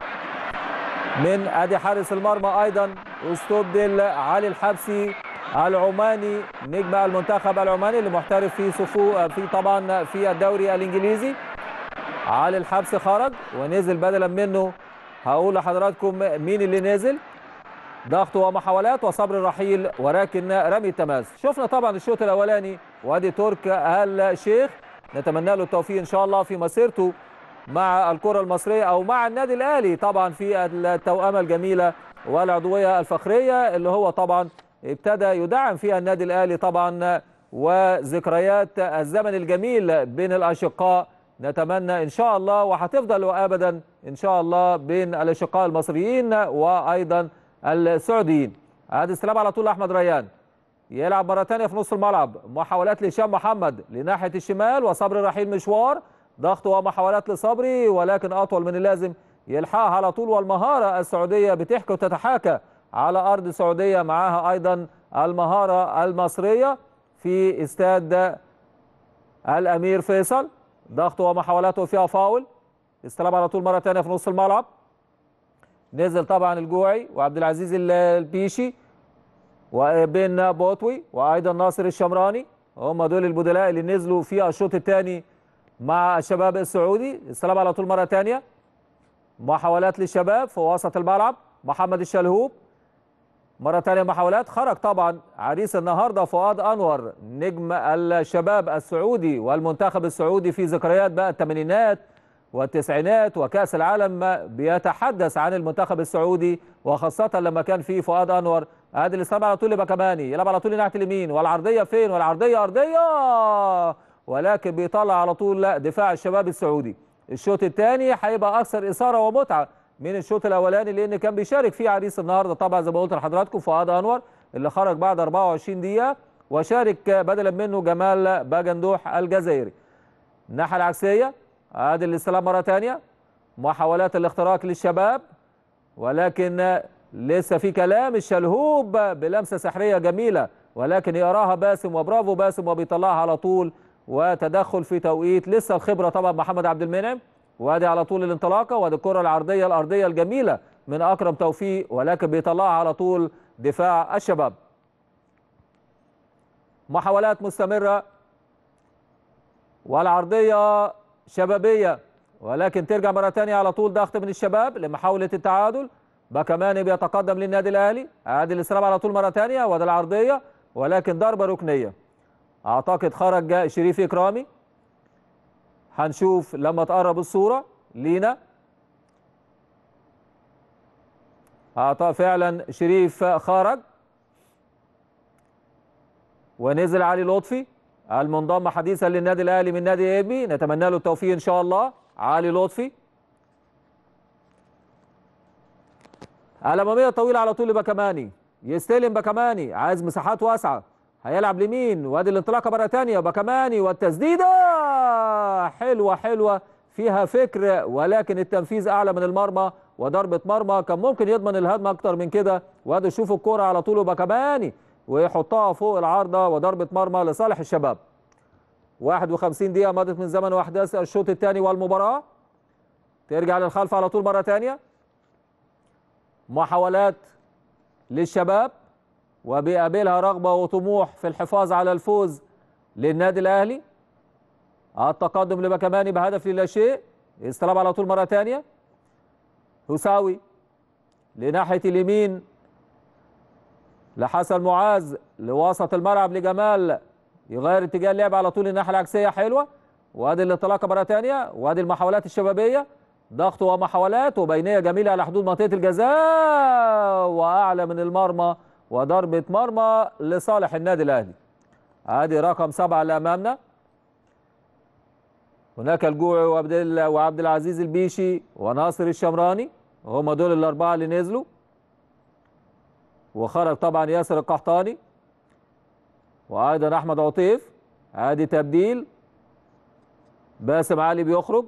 من ادي حارس المرمى ايضا استبدل علي الحبسي العماني نجم المنتخب العماني اللي محترف في صفو في طبعا في الدوري الانجليزي علي الحبسي خرج ونزل بدلا منه هقول لحضراتكم مين اللي نزل ضغط ومحاولات وصبر الرحيل ولكن رمي التماس شفنا طبعا الشوط الاولاني وادي ترك الشيخ نتمنى له التوفيق ان شاء الله في مسيرته مع الكره المصريه او مع النادي الاهلي طبعا في التوأمه الجميله والعضويه الفخريه اللي هو طبعا ابتدى يدعم فيها النادي الاهلي طبعا وذكريات الزمن الجميل بين الاشقاء نتمنى ان شاء الله وهتفضل وابدا ان شاء الله بين الاشقاء المصريين وايضا السعوديين ادي السلام على طول احمد ريان يلعب مره ثانيه في نص الملعب محاولات لهشام محمد لناحيه الشمال وصبري رحيل مشوار ضغط ومحاولات لصبري ولكن اطول من اللازم يلحقها على طول والمهاره السعوديه بتحكي وتتحاكى على ارض سعوديه معاها ايضا المهاره المصريه في استاد الامير فيصل ضغط ومحاولاته فيها فاول استلام على طول مره ثانيه في نص الملعب نزل طبعا الجوعي وعبد العزيز البيشي وبين بوطوي وايضا ناصر الشمراني هم دول البدلاء اللي نزلوا في الشوط الثاني مع الشباب السعودي السلام على طول مره ثانيه محاولات للشباب في وسط الملعب محمد الشلهوب مره ثانيه محاولات خرج طبعا عريس النهارده فؤاد انور نجم الشباب السعودي والمنتخب السعودي في ذكريات بقى الثمانينات والتسعينات وكاس العالم بيتحدث عن المنتخب السعودي وخاصه لما كان في فؤاد انور ادي الاستلام على طول لبكماني يلعب على طول ناحيه اليمين والعرضيه فين والعرضيه ارضيه ولكن بيطلع على طول دفاع الشباب السعودي الشوط الثاني هيبقى اكثر اثاره ومتعه من الشوط الاولاني لان كان بيشارك فيه عريس النهارده طبعا زي ما قلت لحضراتكم فؤاد انور اللي خرج بعد 24 دقيقه وشارك بدلا منه جمال باجندوح الجزائري الناحيه العكسيه ادي الاستلام مره ثانيه محاولات الاختراق للشباب ولكن لسه في كلام الشلهوب بلمسه سحريه جميله ولكن يراها باسم وبرافو باسم وبيطلعها على طول وتدخل في توقيت لسه الخبره طبعا محمد عبد المنعم وادي على طول الانطلاقه وادي الكره العرضيه الارضيه الجميله من اكرم توفيق ولكن بيطلعها على طول دفاع الشباب محاولات مستمره والعرضيه شبابيه ولكن ترجع مره ثانيه على طول ضغط من الشباب لمحاوله التعادل باكماني بيتقدم للنادي الاهلي عادل الاستلام على طول مره ثانيه وده العرضيه ولكن ضربه ركنيه اعتقد خرج شريف اكرامي هنشوف لما تقرب الصوره لينا اعطى فعلا شريف خرج ونزل علي لطفي المنضم حديثا للنادي الاهلي من نادي ابي نتمنى له التوفيق ان شاء الله علي لطفي الاماميه طويله على طول لبكماني يستلم بكماني عايز مساحات واسعه هيلعب لمين وادي الانطلاقه مره ثانيه بكماني والتسديده حلوه حلوه فيها فكر ولكن التنفيذ اعلى من المرمى وضربه مرمى كان ممكن يضمن الهدم اكتر من كده وادي شوف الكره على طول بكماني ويحطها فوق العارضه وضربه مرمى لصالح الشباب 51 دقيقه مضت من زمن واحداث الشوط الثاني والمباراه ترجع للخلف على طول مره ثانيه محاولات للشباب وبيقابلها رغبه وطموح في الحفاظ على الفوز للنادي الاهلي التقدم لبكماني بهدف لا شيء استلام على طول مره ثانيه هساوي لناحيه اليمين لحسن معاذ لوسط الملعب لجمال يغير اتجاه اللعب على طول الناحيه العكسيه حلوه وادي الانطلاقه مره ثانيه وادي المحاولات الشبابيه ضغط ومحاولات وبينيه جميله على حدود منطقه الجزاء واعلى من المرمى وضربه مرمى لصالح النادي الاهلي ادي رقم سبعه اللي امامنا هناك الجوعي وعبد وعبد العزيز البيشي وناصر الشمراني هم دول الاربعه اللي نزلوا وخرج طبعا ياسر القحطاني وايضا احمد عطيف ادي تبديل باسم علي بيخرج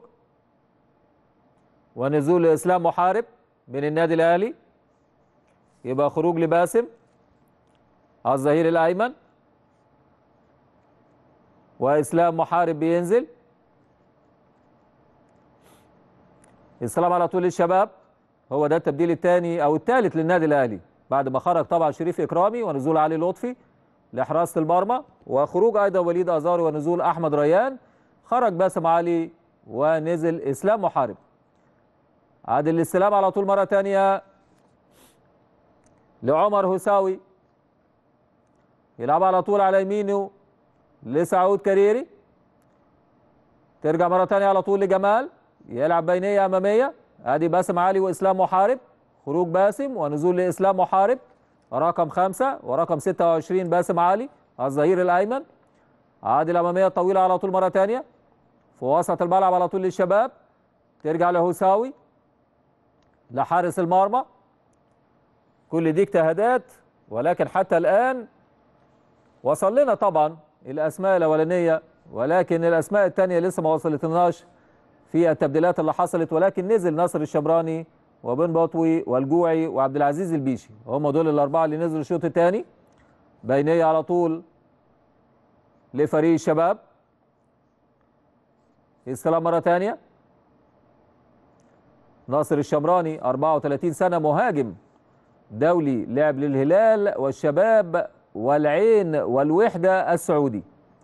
ونزول اسلام محارب من النادي الاهلي يبقى خروج لباسم الظهير الايمن واسلام محارب بينزل السلام على طول للشباب هو ده التبديل الثاني او الثالث للنادي الاهلي بعد ما خرج طبعا شريف اكرامي ونزول علي لطفي لحراسه المرمى وخروج ايضا وليد ازاري ونزول احمد ريان خرج باسم علي ونزل اسلام محارب عادل الاستلام على طول مره ثانيه لعمر هساوي يلعب على طول على يمينه لسعود كريري ترجع مره ثانيه على طول لجمال يلعب بينيه اماميه ادي باسم علي واسلام محارب خروج باسم ونزول لاسلام محارب رقم خمسة ورقم 26 باسم علي الظهير الايمن عادي الاماميه الطويله على طول مره ثانيه في وسط الملعب على طول للشباب ترجع لهساوي لحارس المرمى كل دي اجتهادات ولكن حتى الان وصل لنا طبعا الاسماء الاولانيه ولكن الاسماء الثانيه لسه ما وصلتلناش في التبديلات اللي حصلت ولكن نزل ناصر الشبراني وبن بطوي والجوعي وعبد العزيز البيشي هم دول الاربعه اللي نزلوا الشوط الثاني بينيه على طول لفريق الشباب استلام مره ثانيه ناصر الشمراني 34 سنه مهاجم دولي لعب للهلال والشباب والعين والوحده السعودي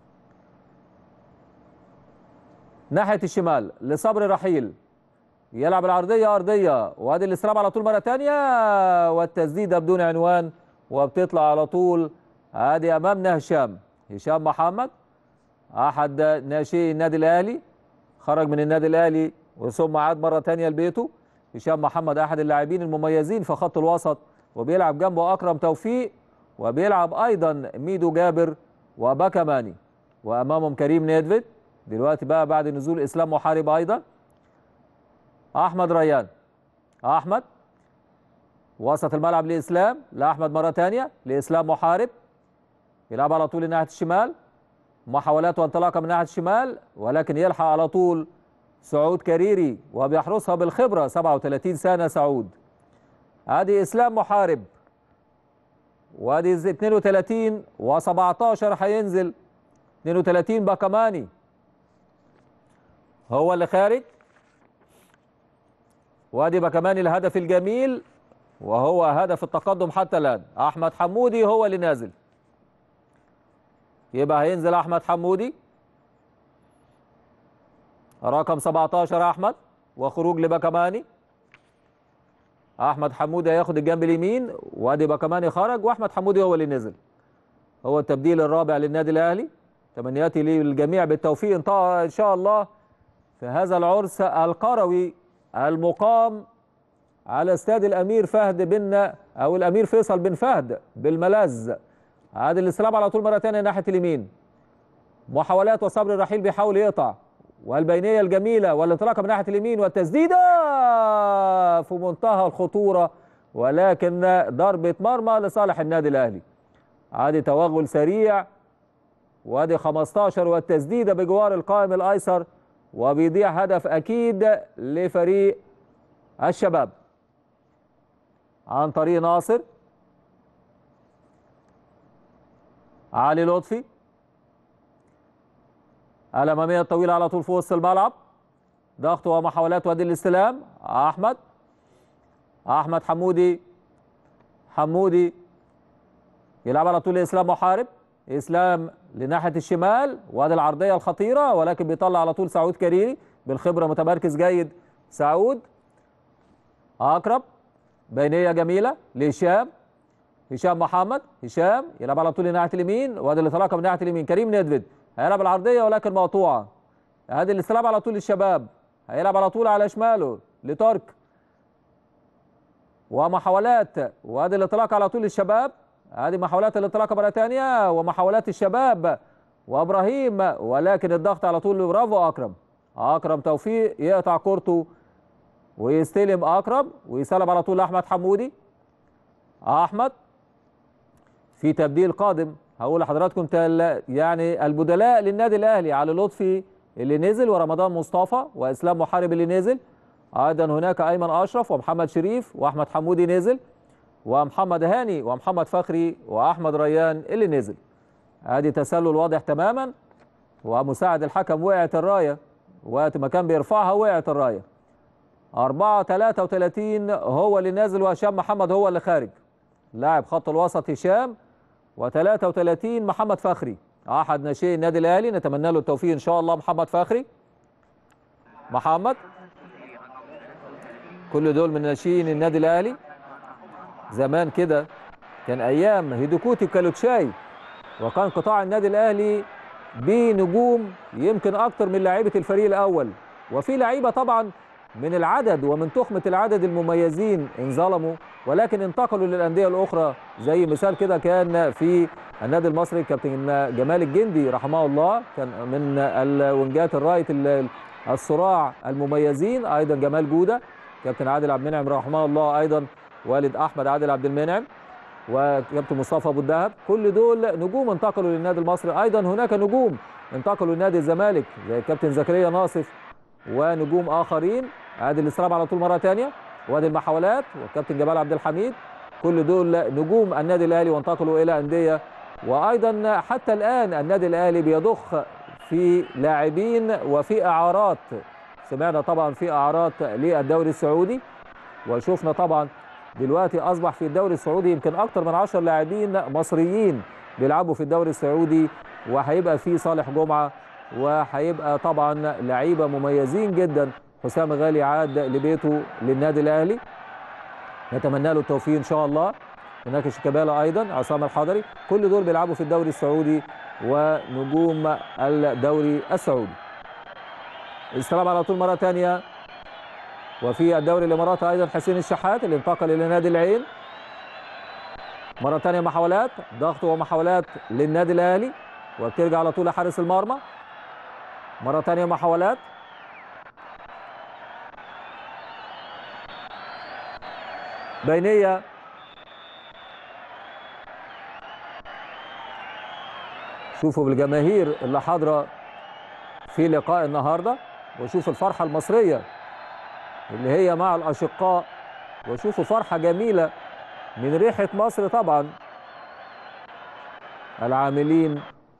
ناحيه الشمال لصبر رحيل يلعب العرضيه ارضيه وادي الاستلام على طول مره ثانيه والتسديده بدون عنوان وبتطلع على طول ادي امامنا هشام هشام محمد احد ناشئي النادي الاهلي خرج من النادي الاهلي وثم عاد مره ثانيه لبيته هشام محمد احد اللاعبين المميزين في خط الوسط وبيلعب جنبه اكرم توفيق وبيلعب ايضا ميدو جابر وباكاماني وامامهم كريم نيدفيد دلوقتي بقى بعد نزول اسلام محارب ايضا احمد ريان احمد وسط الملعب لاسلام لاحمد مره ثانيه لاسلام محارب يلعب على طول ناحيه الشمال محاولات وانطلاقه من ناحيه الشمال ولكن يلحق على طول سعود كريري وبيحرسها بالخبره 37 سنه سعود ادي اسلام محارب وادي 32 و17 هينزل 32 باكماني هو اللي خارج وادي باكماني الهدف الجميل وهو هدف التقدم حتى الان احمد حمودي هو اللي نازل يبقى هينزل احمد حمودي رقم 17 احمد وخروج لباكماني احمد حمودي هياخد الجنب اليمين وادي باكماني خرج واحمد حمودي هو اللي نزل هو التبديل الرابع للنادي الاهلي تمنياتي للجميع بالتوفيق ان شاء الله في هذا العرس القروي المقام على استاد الامير فهد بن او الامير فيصل بن فهد بالملاذ عادل الاستلام على طول مره ثانيه ناحيه اليمين محاولات وصبر الرحيل بيحاول يقطع والبينيه الجميله والانطلاقه من ناحيه اليمين والتسديده في منتهى الخطوره ولكن ضربه مرمى لصالح النادي الاهلي عادي توغل سريع وادي 15 والتسديده بجوار القائم الايسر وبيضيع هدف اكيد لفريق الشباب عن طريق ناصر علي لطفي الاماميه الطويله على طول في وسط الملعب ضغط ومحاولات وادي الاستلام احمد احمد حمودي حمودي يلعب على طول اسلام محارب اسلام لناحيه الشمال وادي العرضيه الخطيره ولكن بيطلع على طول سعود كريري بالخبره متمركز جيد سعود اقرب بينيه جميله لهشام هشام محمد هشام يلعب على طول ناحيه اليمين وادي الانطلاقه من ناحيه اليمين كريم ندفد هيلعب العرضيه ولكن مقطوعه ادي الاستلام على طول للشباب هيلعب على طول على شماله لترك ومحاولات وادي الانطلاق على طول للشباب ادي محاولات الانطلاق مره ثانيه ومحاولات الشباب وابراهيم ولكن الضغط على طول برافو اكرم اكرم توفيق يقطع كورته ويستلم اكرم ويسلم على طول لاحمد حمودي احمد في تبديل قادم هقول لحضراتكم تل يعني البدلاء للنادي الاهلي علي لطفي اللي نزل ورمضان مصطفى واسلام محارب اللي نزل ايضا هناك ايمن اشرف ومحمد شريف واحمد حمودي نزل ومحمد هاني ومحمد فخري واحمد ريان اللي نزل ادي تسلل واضح تماما ومساعد الحكم وقعت الرايه وقت ما كان بيرفعها وقعت الرايه 4 33 هو اللي نازل وهشام محمد هو اللي خارج لاعب خط الوسط هشام و33 محمد فخري احد ناشئي النادي الاهلي نتمنى له التوفيق ان شاء الله محمد فخري محمد كل دول من ناشئين النادي الاهلي زمان كده كان ايام هيدوكوتي وكالوتشاي وكان قطاع النادي الاهلي بنجوم يمكن اكتر من لاعيبه الفريق الاول وفي لعيبه طبعا من العدد ومن تخمه العدد المميزين انظلموا ولكن انتقلوا للانديه الاخرى زي مثال كده كان في النادي المصري كابتن جمال الجندي رحمه الله كان من الونجات الرايت الصراع المميزين ايضا جمال جوده كابتن عادل عبد المنعم رحمه الله ايضا والد احمد عادل عبد المنعم وكابتن مصطفى ابو الدهب كل دول نجوم انتقلوا للنادي المصري ايضا هناك نجوم انتقلوا لنادي الزمالك زي الكابتن زكريا ناصف ونجوم اخرين ادي الاستلام على طول مره ثانيه وادي المحاولات والكابتن جمال عبد الحميد كل دول نجوم النادي الاهلي وانتقلوا الى انديه وايضا حتى الان النادي الاهلي بيضخ في لاعبين وفي اعارات سمعنا طبعا في اعارات للدوري السعودي وشفنا طبعا دلوقتي اصبح في الدوري السعودي يمكن اكثر من 10 لاعبين مصريين بيلعبوا في الدوري السعودي وهيبقى في صالح جمعه وهيبقى طبعا لعيبه مميزين جدا حسام غالي عاد لبيته للنادي الاهلي نتمنى له التوفيق ان شاء الله هناك شيكابالا ايضا عصام الحضري كل دول بيلعبوا في الدوري السعودي ونجوم الدوري السعودي السلام على طول مره ثانيه وفي الدوري الاماراتي ايضا حسين الشحات اللي انتقل الى نادي العين مره ثانيه محاولات ضغط ومحاولات للنادي الاهلي وبترجع على طول لحارس المرمى مره ثانيه محاولات بينيه شوفوا بالجماهير اللي حاضره في لقاء النهارده وشوف الفرحه المصريه اللي هي مع الاشقاء وشوفوا فرحة جميلة من ريحة مصر طبعا العاملين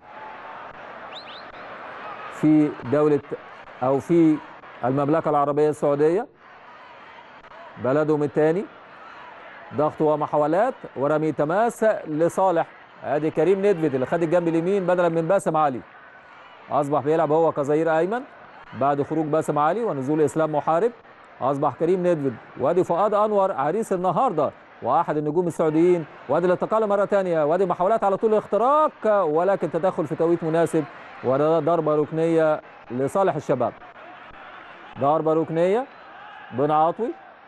في دولة أو في المملكة العربية السعودية بلدهم الثاني ضغط ومحاولات ورمي تماس لصالح ادي كريم ندفد اللي خد الجنب اليمين بدلا من باسم علي اصبح بيلعب هو كظهير ايمن بعد خروج باسم علي ونزول اسلام محارب اصبح كريم ندفد وادي فؤاد انور عريس النهارده واحد النجوم السعوديين وادي الانتقال مره ثانيه وادي محاولات على طول الاختراق ولكن تدخل في توقيت مناسب وضربه ركنيه لصالح الشباب ضربه ركنيه بن عاطوي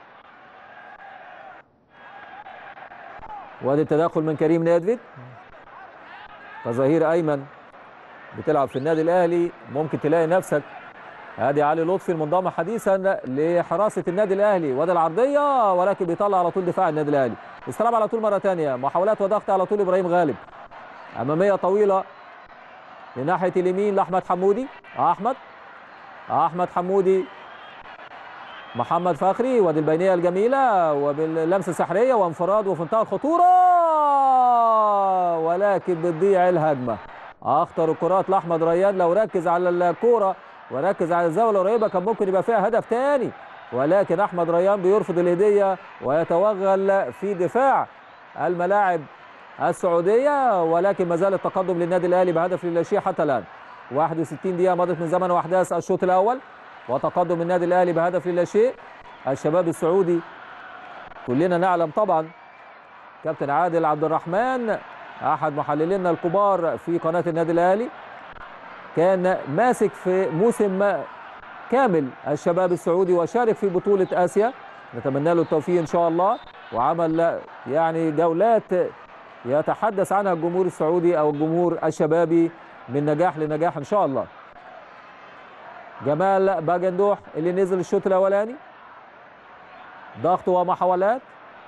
وادي التدخل من كريم نادفيد كظهير ايمن بتلعب في النادي الاهلي ممكن تلاقي نفسك ادي علي لطفي المنضم حديثا لحراسه النادي الاهلي وادي العرضيه ولكن بيطلع على طول دفاع النادي الاهلي استلام على طول مره ثانيه محاولات وضغط على طول ابراهيم غالب اماميه طويله لناحيه اليمين لاحمد حمودي احمد احمد حمودي محمد فخري وادي البينيه الجميله وباللمسه السحريه وانفراد وفي منتهى الخطوره ولكن بتضيع الهجمه اخطر الكرات لاحمد ريان لو ركز على الكوره وركز على الزاويه القريبه كان ممكن يبقى فيها هدف ثاني ولكن احمد ريان بيرفض الهديه ويتوغل في دفاع الملاعب السعوديه ولكن ما زال التقدم للنادي الاهلي بهدف لا شيء حتى الان 61 دقيقه مضت من زمن واحداث الشوط الاول وتقدم النادي الاهلي بهدف لا شيء الشباب السعودي كلنا نعلم طبعا كابتن عادل عبد الرحمن احد محللينا الكبار في قناه النادي الاهلي كان ماسك في موسم كامل الشباب السعودي وشارك في بطوله اسيا نتمنى له التوفيق ان شاء الله وعمل يعني جولات يتحدث عنها الجمهور السعودي او الجمهور الشبابي من نجاح لنجاح ان شاء الله جمال باجندوح اللي نزل الشوط الاولاني ضغط ومحاولات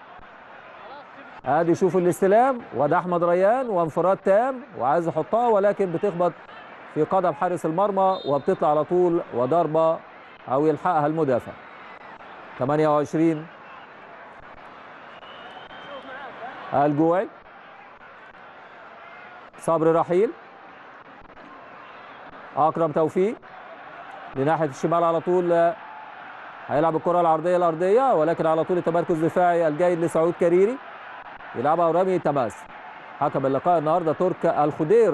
ادي شوف الاستلام وده احمد ريان وانفراد تام وعايز يحطها ولكن بتخبط في قدم حارس المرمى وبتطلع على طول وضربه او يلحقها المدافع 28 الجوعي صبري رحيل اكرم توفيق لناحيه الشمال على طول هيلعب الكره العرضيه الارضيه ولكن على طول التمركز الدفاعي الجيد لسعود كريري يلعبها ورمي تماس حكم اللقاء النهارده ترك الخدير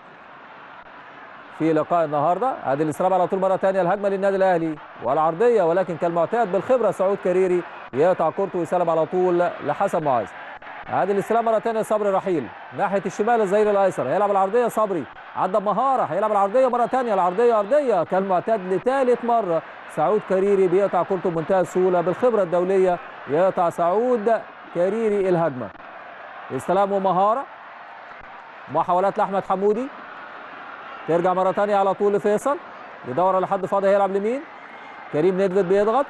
في لقاء النهارده ادي الاستلام على طول مره ثانيه الهجمه للنادي الاهلي والعرضيه ولكن كالمعتاد بالخبره سعود كريري يقطع كورته ويسلم على طول لحسن معاذ ادي الاستلام مره ثانيه صبري رحيل ناحيه الشمال الظهير الايسر هيلعب العرضيه صبري عدى بمهاره هيلعب العرضيه مره ثانيه العرضيه ارضيه كالمعتاد لثالث مره سعود كريري بيقطع كورته بمنتهى السهوله بالخبره الدوليه يقطع سعود كريري الهجمه استلام ومهاره محاولات لاحمد حمودي ترجع مره ثانيه على طول لفيصل يدور على حد فاضي هيلعب لمين كريم ندفد بيضغط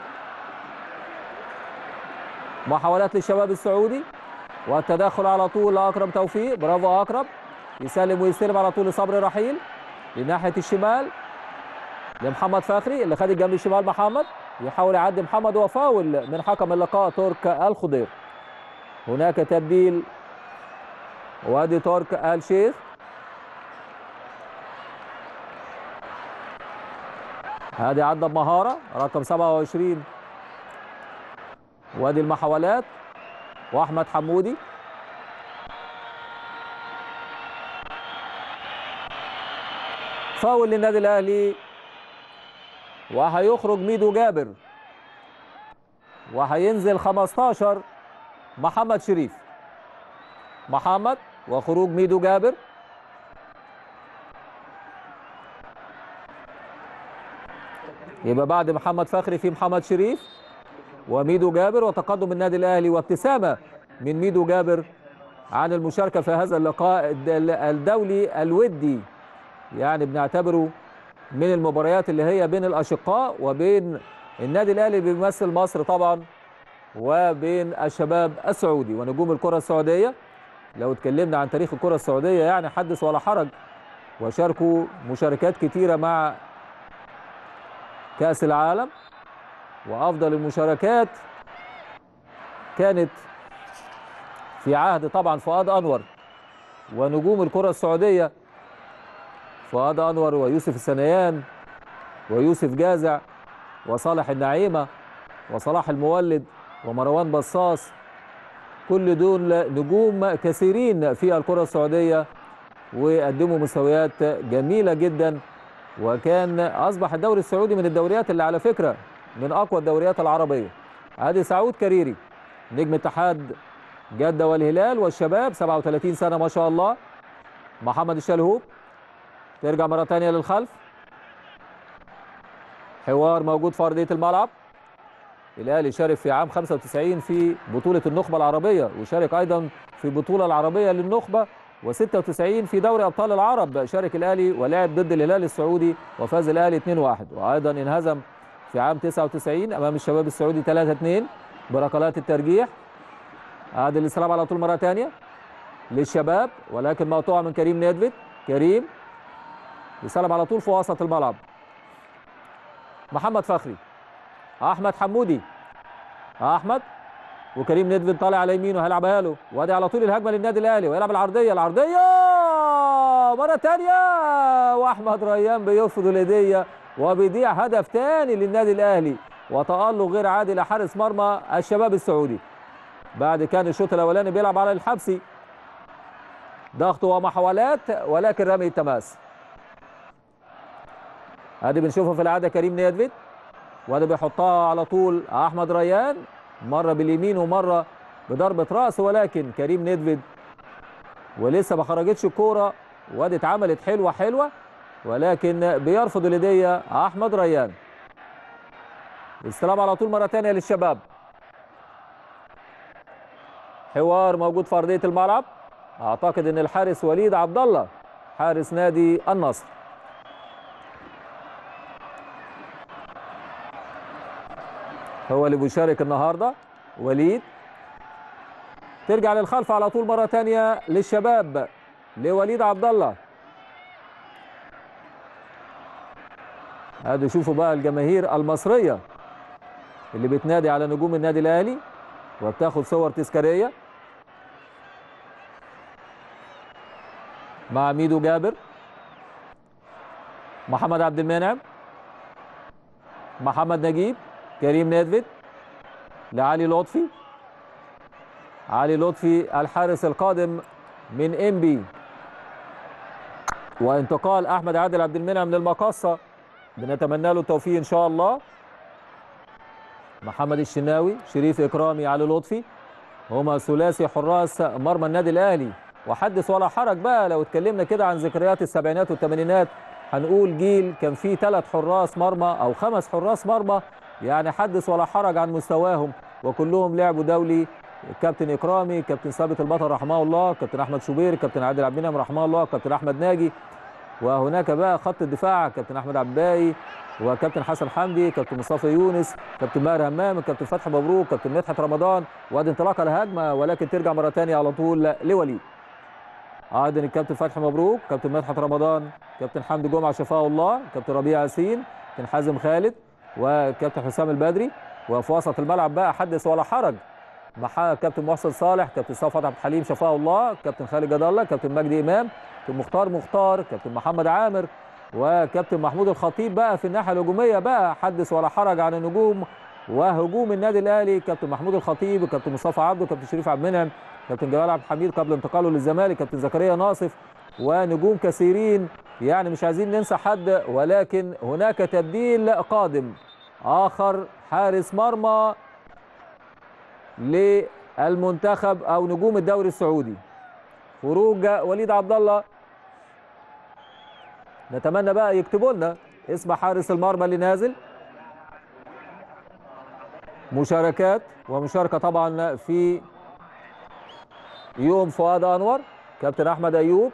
محاولات للشباب السعودي والتدخل على طول لاكرم توفيق برافو اكرم يسلم ويستلم على طول لصبري رحيل لناحيه الشمال لمحمد فخري اللي خد الجنب الشمال محمد يحاول يعدي محمد وفاول من حكم اللقاء ترك الخضير هناك تبديل وادي ترك آل شيخ هادي عدى بمهارة رقم 27 وادي المحاولات واحمد حمودي فاول للنادي الاهلي وهيخرج ميدو جابر وهينزل 15 محمد شريف محمد وخروج ميدو جابر يبقى بعد محمد فخري في محمد شريف وميدو جابر وتقدم النادي الاهلي وابتسامه من ميدو جابر عن المشاركه في هذا اللقاء الدولي الودي يعني بنعتبره من المباريات اللي هي بين الاشقاء وبين النادي الاهلي اللي بيمثل مصر طبعا وبين الشباب السعودي ونجوم الكره السعوديه لو اتكلمنا عن تاريخ الكره السعوديه يعني حدث ولا حرج وشاركوا مشاركات كتيره مع كاس العالم وافضل المشاركات كانت في عهد طبعا فؤاد انور ونجوم الكره السعوديه فؤاد انور ويوسف السنيان ويوسف جازع وصالح النعيمه وصلاح المولد ومروان بصاص كل دول نجوم كثيرين في الكره السعوديه وقدموا مستويات جميله جدا وكان اصبح الدوري السعودي من الدوريات اللي على فكره من اقوى الدوريات العربيه ادي سعود كريري نجم اتحاد جده والهلال والشباب 37 سنه ما شاء الله محمد الشلهوب ترجع مره ثانيه للخلف حوار موجود في ارضيه الملعب الاهلي شارك في عام 95 في بطوله النخبه العربيه وشارك ايضا في البطوله العربيه للنخبه و96 في دوري ابطال العرب شارك الاهلي ولعب ضد الهلال السعودي وفاز الاهلي 2-1 وايضا انهزم في عام 99 امام الشباب السعودي 3-2 بركلات الترجيح عادل الاستلام على طول مره ثانيه للشباب ولكن مقطوعه من كريم نيدفيد كريم يسلم على طول في وسط الملعب محمد فخري احمد حمودي احمد وكريم ندفن طالع على يمينه هيلعبها له وادي على طول الهجمه للنادي الاهلي ويلعب العرضيه العرضيه مره ثانيه واحمد ريان بيرفض الهديه وبيضيع هدف ثاني للنادي الاهلي وتالق غير عادي لحارس مرمى الشباب السعودي بعد كان الشوط الاولاني بيلعب على الحبسي ضغط ومحاولات ولكن رمي التماس ادي بنشوفه في العاده كريم نيدفيد وادي بيحطها على طول احمد ريان مره باليمين ومره بضربه راس ولكن كريم نيدفيد ولسه ما خرجتش الكوره وادي اتعملت حلوه حلوه ولكن بيرفض الهديه احمد ريان استلام على طول مره ثانيه للشباب حوار موجود في ارضيه الملعب اعتقد ان الحارس وليد عبد الله حارس نادي النصر هو اللي بيشارك النهارده وليد ترجع للخلف على طول مره ثانيه للشباب لوليد عبد الله هذا شوفوا بقى الجماهير المصريه اللي بتنادي على نجوم النادي الاهلي وبتاخد صور تذكاريه مع ميدو جابر محمد عبد المنعم محمد نجيب كريم نيدفيد لعلي لطفي علي لطفي الحارس القادم من انبي وانتقال احمد عادل عبد المنعم للمقصه بنتمنى له التوفيق ان شاء الله محمد الشناوي شريف اكرامي علي لطفي هما ثلاثي حراس مرمى النادي الاهلي وحدث ولا حرج بقى لو اتكلمنا كده عن ذكريات السبعينات والثمانينات هنقول جيل كان فيه ثلاث حراس مرمى او خمس حراس مرمى يعني حدث ولا حرج عن مستواهم وكلهم لعبوا دولي كابتن اكرامي كابتن ثابت البطل رحمه الله كابتن احمد شوبير كابتن عادل عبد المنعم رحمه الله كابتن احمد ناجي وهناك بقى خط الدفاع كابتن احمد عباي وكابتن حسن حمدي كابتن مصطفى يونس كابتن ماهر همام كابتن فتحي مبروك كابتن مدحت رمضان وادي انطلاقه الهجمه ولكن ترجع مره ثانيه على طول لوليد ايضا الكابتن فتحي مبروك كابتن مدحت رمضان كابتن حمدي جمعه شفاه الله كابتن ربيع ياسين كابتن حازم خالد وكابتن حسام البدري وفي وسط الملعب بقى حدث ولا حرج مع كابتن محسن صالح كابتن صفوت عبد الحليم شفاه الله كابتن خالد جد الله كابتن مجدي امام كابتن مختار مختار كابتن محمد عامر وكابتن محمود الخطيب بقى في الناحيه الهجوميه بقى حدث ولا حرج عن النجوم وهجوم النادي الاهلي كابتن محمود الخطيب وكابتن مصطفى عبده كابتن شريف عبد المنعم كابتن جمال عبد الحميد قبل انتقاله للزمالك كابتن زكريا ناصف ونجوم كثيرين يعني مش عايزين ننسى حد ولكن هناك تبديل قادم اخر حارس مرمى للمنتخب او نجوم الدوري السعودي خروج وليد عبد الله نتمنى بقى يكتبوا لنا اسم حارس المرمى اللي نازل مشاركات ومشاركه طبعا في يوم فؤاد انور كابتن احمد ايوب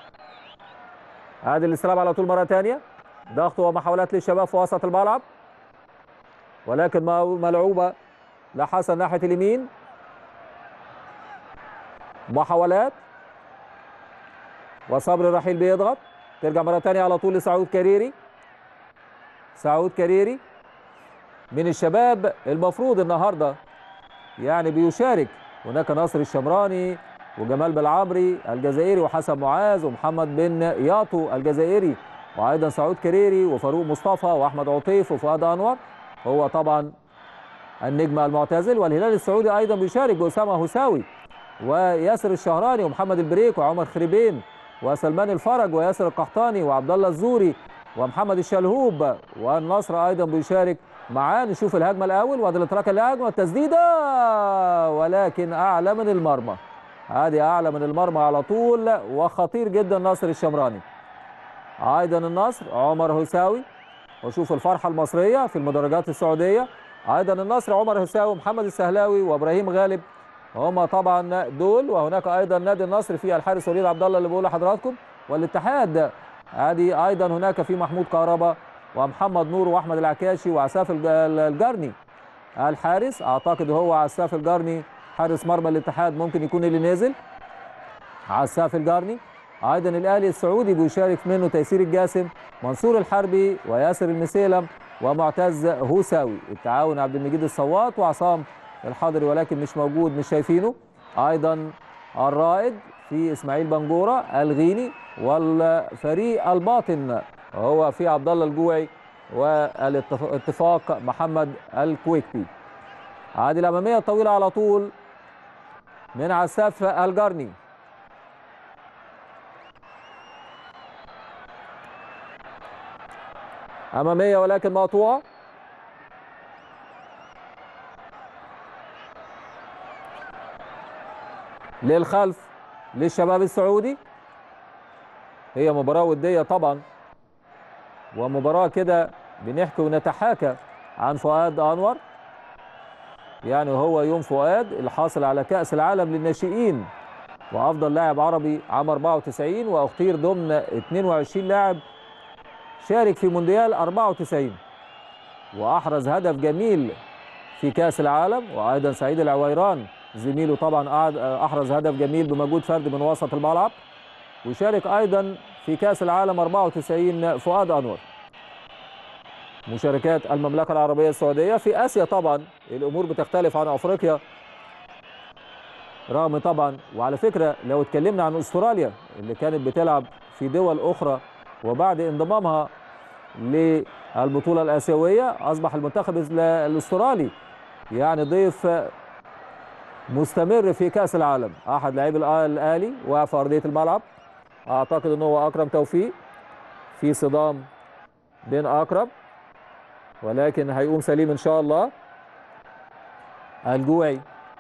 عادل الاستلام على طول مره ثانيه ضغط ومحاولات للشباب في وسط الملعب ولكن ملعوبه لحسن ناحيه اليمين محاولات وصبري رحيل بيضغط ترجع مره ثانيه على طول لسعود كريري سعود كريري من الشباب المفروض النهارده يعني بيشارك هناك ناصر الشمراني وجمال بالعمري الجزائري وحسن معاذ ومحمد بن ياطو الجزائري وايضا سعود كريري وفاروق مصطفى واحمد عطيف وفؤاد انور هو طبعا النجم المعتزل والهلال السعودي ايضا بيشارك باسامه هساوي وياسر الشهراني ومحمد البريك وعمر خريبين وسلمان الفرج وياسر القحطاني وعبد الله الزوري ومحمد الشلهوب والنصر ايضا بيشارك معاه نشوف الهجمه الاول وادي الاتراك الهجمه التسديده ولكن اعلى من المرمى هذه اعلى من المرمى على طول وخطير جدا ناصر الشمراني ايضا النصر عمر هساوي وشوف الفرحه المصريه في المدرجات السعوديه ايضا النصر عمر هساوي محمد السهلاوي وابراهيم غالب هم طبعا دول وهناك ايضا نادي النصر في الحارس وليد عبد الله اللي بقول لحضراتكم والاتحاد ادي ايضا هناك في محمود كهربا ومحمد نور واحمد العكاشي وعساف الجرني الحارس اعتقد هو عساف الجرني حارس مرمى الاتحاد ممكن يكون اللي نازل عساف الجرني ايضا الاهلي السعودي بيشارك منه تيسير الجاسم منصور الحربي وياسر المسيلم ومعتز هوساوي التعاون عبد المجيد الصوات وعصام الحضري ولكن مش موجود مش شايفينه ايضا الرائد في اسماعيل بنجوره الغيني والفريق الباطن هو في عبد الله الجوعي والاتفاق محمد الكويكبي عادي الاماميه الطويله على طول من عساف الجرني اماميه ولكن مقطوعه للخلف للشباب السعودي هي مباراة ودية طبعا ومباراة كده بنحكي ونتحاكى عن فؤاد أنور يعني هو يوم فؤاد الحاصل على كأس العالم للناشئين وأفضل لاعب عربي عام 94 واختير ضمن 22 لاعب شارك في مونديال 94 وأحرز هدف جميل في كأس العالم وأيضا سعيد العويران زميله طبعا احرز هدف جميل بمجهود فردي من وسط الملعب وشارك ايضا في كاس العالم 94 فؤاد انور مشاركات المملكه العربيه السعوديه في اسيا طبعا الامور بتختلف عن افريقيا رغم طبعا وعلى فكره لو اتكلمنا عن استراليا اللي كانت بتلعب في دول اخرى وبعد انضمامها للبطوله الاسيويه اصبح المنتخب الاسترالي يعني ضيف مستمر في كاس العالم احد لاعبي الاهلي واقع في ارضيه الملعب اعتقد ان هو اكرم توفيق في صدام بين اكرم ولكن هيقوم سليم ان شاء الله الجوعي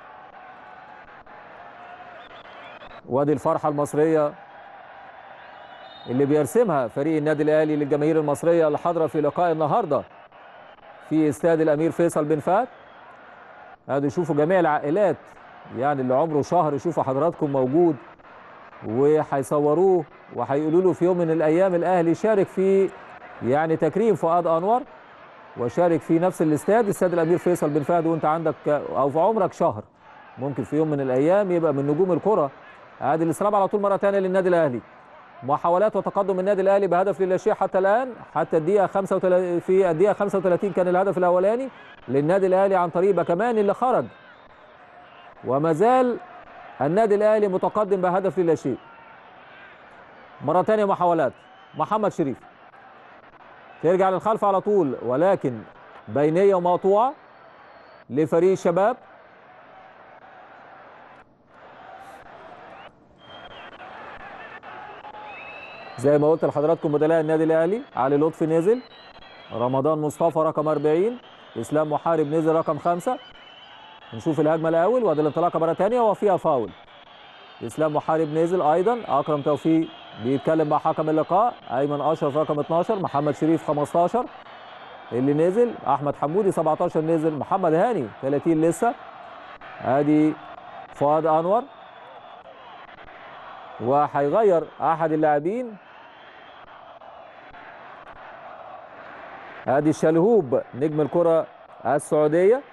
وادي الفرحه المصريه اللي بيرسمها فريق النادي الاهلي للجماهير المصريه اللي حاضره في لقاء النهارده في استاد الامير فيصل بن فهد هذا يشوفوا جميع العائلات يعني اللي عمره شهر يشوفوا حضراتكم موجود وهيصوروه وهيقولوا له في يوم من الايام الاهلي شارك في يعني تكريم فؤاد انور وشارك في نفس الاستاد استاد الامير فيصل بن فهد وانت عندك او في عمرك شهر ممكن في يوم من الايام يبقى من نجوم الكره ادي الاستلام على طول مره ثانيه للنادي الاهلي محاولات وتقدم النادي الاهلي بهدف للا شيء حتى الان حتى الدقيقه 35 في الدقيقه 35 كان الهدف الاولاني للنادي الاهلي عن طريق باكمان اللي خرج وما زال النادي الاهلي متقدم بهدف للا شيء مره ثانيه محاولات محمد شريف ترجع للخلف على طول ولكن بينيه ومقطوعه لفريق الشباب زي ما قلت لحضراتكم بدلاء النادي الاهلي علي لطفي نزل رمضان مصطفى رقم 40 اسلام محارب نزل رقم خمسة نشوف الهجمه الاول وادي الانطلاقه مره ثانيه وفيها فاول اسلام محارب نزل ايضا اكرم توفيق بيتكلم مع حكم اللقاء ايمن اشرف رقم 12 محمد شريف 15 اللي نزل احمد حمودي 17 نزل محمد هاني 30 لسه ادي فؤاد انور وهيغير احد اللاعبين ادي الشلهوب نجم الكره السعوديه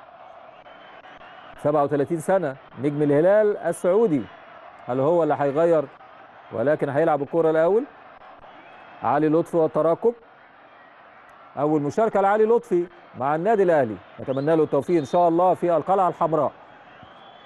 37 سنه نجم الهلال السعودي هل هو اللي هيغير ولكن هيلعب الكره الاول علي لطفي والتراقب اول مشاركه لعلي لطفي مع النادي الاهلي نتمنى له التوفيق ان شاء الله في القلعه الحمراء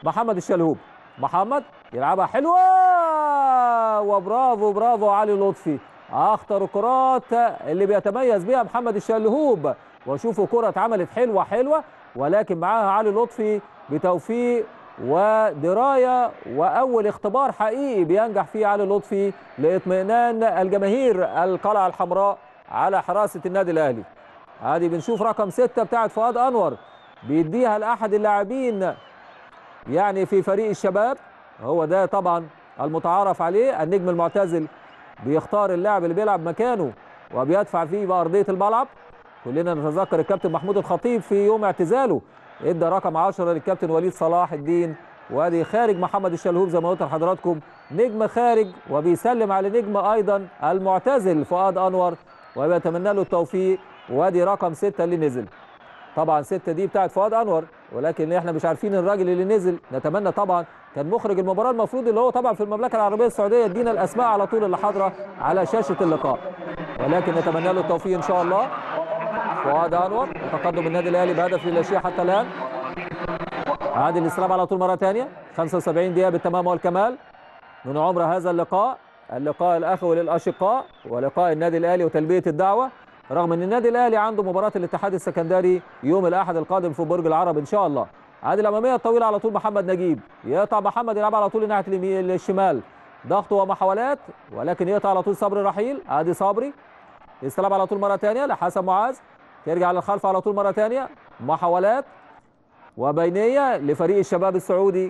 محمد الشلهوب محمد يلعبها حلوه وبرافو برافو علي لطفي اخطر الكرات اللي بيتميز بيها محمد الشلهوب وشوفوا كره اتعملت حلوه حلوه ولكن معاها علي لطفي بتوفيق ودرايه واول اختبار حقيقي بينجح فيه علي لطفي لاطمئنان الجماهير القلعه الحمراء على حراسه النادي الاهلي. ادي بنشوف رقم ستة بتاعت فؤاد انور بيديها لاحد اللاعبين يعني في فريق الشباب هو ده طبعا المتعارف عليه النجم المعتزل بيختار اللاعب اللي بيلعب مكانه وبيدفع فيه بارضيه الملعب كلنا نتذكر الكابتن محمود الخطيب في يوم اعتزاله ادى رقم 10 للكابتن وليد صلاح الدين وادي خارج محمد الشلهوب زي ما قلت لحضراتكم نجم خارج وبيسلم على نجم ايضا المعتزل فؤاد انور وبيتمنى له التوفيق وادي رقم 6 اللي نزل طبعا 6 دي بتاعت فؤاد انور ولكن احنا مش عارفين الراجل اللي نزل نتمنى طبعا كان مخرج المباراه المفروض اللي هو طبعا في المملكه العربيه السعوديه يدينا الاسماء على طول اللي حاضره على شاشه اللقاء ولكن نتمنى له التوفيق ان شاء الله فؤاد انور وتقدم النادي الاهلي بهدف لا شيء حتى الان عادل الاستلام على طول مره ثانيه 75 دقيقه بالتمام والكمال من عمر هذا اللقاء اللقاء الاخوي للاشقاء ولقاء النادي الاهلي وتلبيه الدعوه رغم ان النادي الاهلي عنده مباراه الاتحاد السكندري يوم الاحد القادم في برج العرب ان شاء الله عادل الاماميه الطويله على طول محمد نجيب يقطع محمد يلعب على طول ناحيه اليمين الشمال ضغط ومحاولات ولكن يقطع على طول صبري رحيل ادي صبري يستلم على طول مره ثانيه لحسن معاذ يرجع للخلف على طول مره ثانيه محاولات وبينيه لفريق الشباب السعودي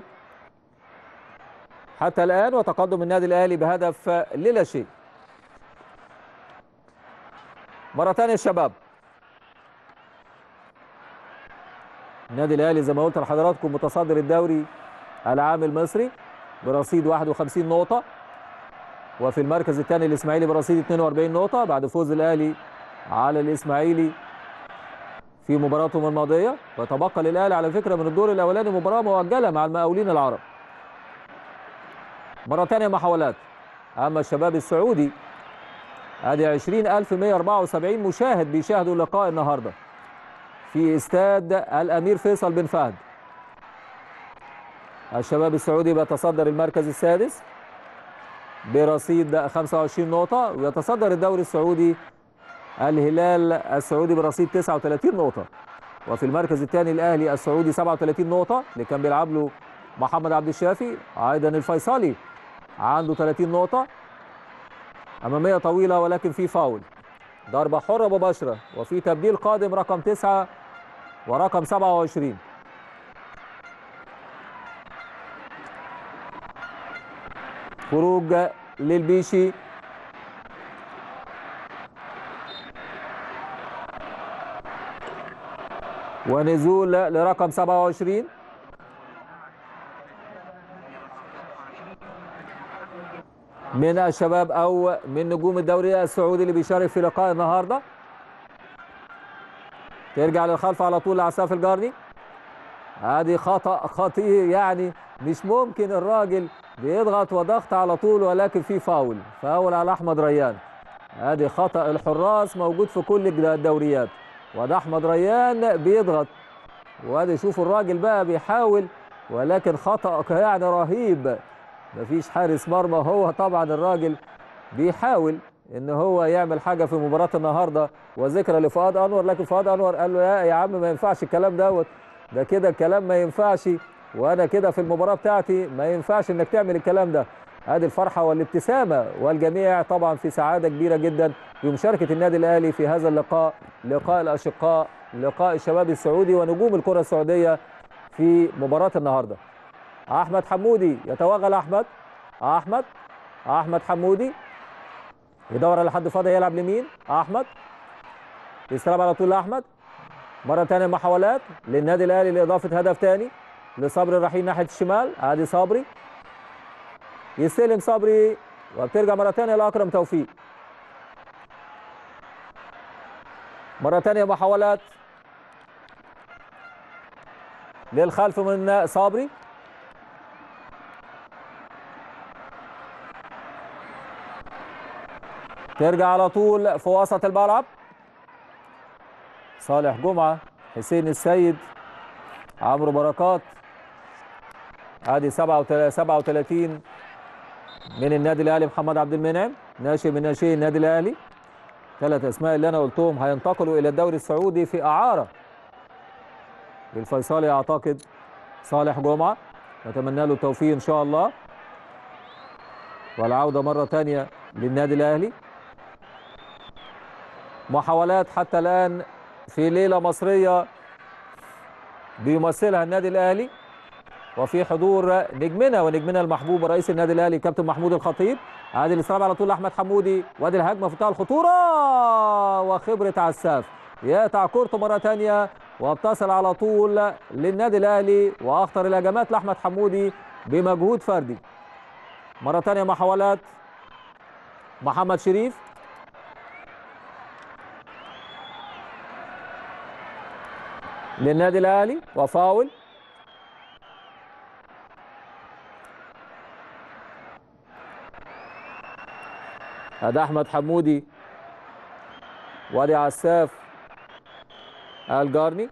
حتى الان وتقدم النادي الاهلي بهدف للا شيء مره ثانيه الشباب النادي الاهلي زي ما قلت لحضراتكم متصدر الدوري العام المصري برصيد 51 نقطه وفي المركز الثاني الاسماعيلي برصيد 42 نقطه بعد فوز الاهلي على الاسماعيلي في مباراتهم الماضيه وتبقى للاهلي على فكره من الدور الاولاني مباراه مؤجله مع المقاولين العرب مره ثانيه محاولات اما الشباب السعودي ادي 20174 مشاهد بيشاهدوا اللقاء النهارده في استاد الامير فيصل بن فهد الشباب السعودي بيتصدر المركز السادس برصيد 25 نقطة ويتصدر الدوري السعودي الهلال السعودي برصيد 39 نقطة وفي المركز الثاني الأهلي السعودي 37 نقطة اللي كان بيلعب له محمد عبد الشافي أيضا الفيصلي عنده 30 نقطة أمامية طويلة ولكن في فاول ضربة حرة مباشرة وفي تبديل قادم رقم 9 ورقم 27 خروج للبيشي ونزول لرقم 27 من الشباب او من نجوم الدوري السعودي اللي بيشارك في لقاء النهارده ترجع للخلف على طول لعساف الجارني هذه خطا خطير يعني مش ممكن الراجل بيضغط وضغط على طول ولكن في فاول فاول على احمد ريان ادي خطا الحراس موجود في كل الدوريات وده احمد ريان بيضغط وادي شوفوا الراجل بقى بيحاول ولكن خطا يعني رهيب مفيش حارس مرمى هو طبعا الراجل بيحاول ان هو يعمل حاجه في مباراه النهارده وذكرى لفؤاد انور لكن فؤاد انور قال له يا يا عم ما ينفعش الكلام دوت ده كده الكلام ما ينفعش وانا كده في المباراه بتاعتي ما ينفعش انك تعمل الكلام ده ادي الفرحه والابتسامه والجميع طبعا في سعاده كبيره جدا بمشاركه النادي الاهلي في هذا اللقاء لقاء الاشقاء لقاء الشباب السعودي ونجوم الكره السعوديه في مباراه النهارده احمد حمودي يتوغل احمد احمد احمد حمودي يدور على حد فاضي يلعب لمين احمد يستلم على طول لاحمد مره ثانيه محاولات للنادي الاهلي لاضافه هدف ثاني لصبري الرحيل ناحيه الشمال ادي صبري يستلم صبري وبترجع مره ثانيه لاكرم توفيق مره ثانيه محاولات للخلف من صبري ترجع على طول في وسط الملعب صالح جمعه حسين السيد عمرو بركات ادي 37 من النادي الاهلي محمد عبد المنعم ناشئ من ناشئي النادي الاهلي ثلاث اسماء اللي انا قلتهم هينتقلوا الى الدوري السعودي في اعاره الفيصلي اعتقد صالح جمعه نتمنى له التوفيق ان شاء الله والعوده مره ثانيه للنادي الاهلي محاولات حتى الان في ليله مصريه بيمثلها النادي الاهلي وفي حضور نجمنا ونجمنا المحبوب رئيس النادي الاهلي كابتن محمود الخطيب عادل الاستلام على طول احمد حمودي وادي الهجمه في منتهى الخطوره وخبره عساف يقطع كورته مره ثانيه وبتصل على طول للنادي الاهلي واخطر الهجمات لاحمد حمودي بمجهود فردي مره ثانيه محاولات محمد شريف للنادي الاهلي وفاول ادي احمد حمودي وادي عساف الجارني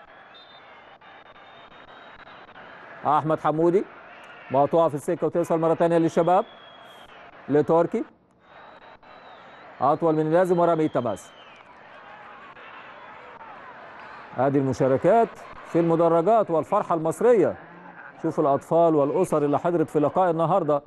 احمد حمودي مقطوعه في السكه وتوصل مره ثانيه للشباب لتركي اطول من اللازم ورمي التماس هذه المشاركات في المدرجات والفرحه المصريه شوف الاطفال والاسر اللي حضرت في لقاء النهارده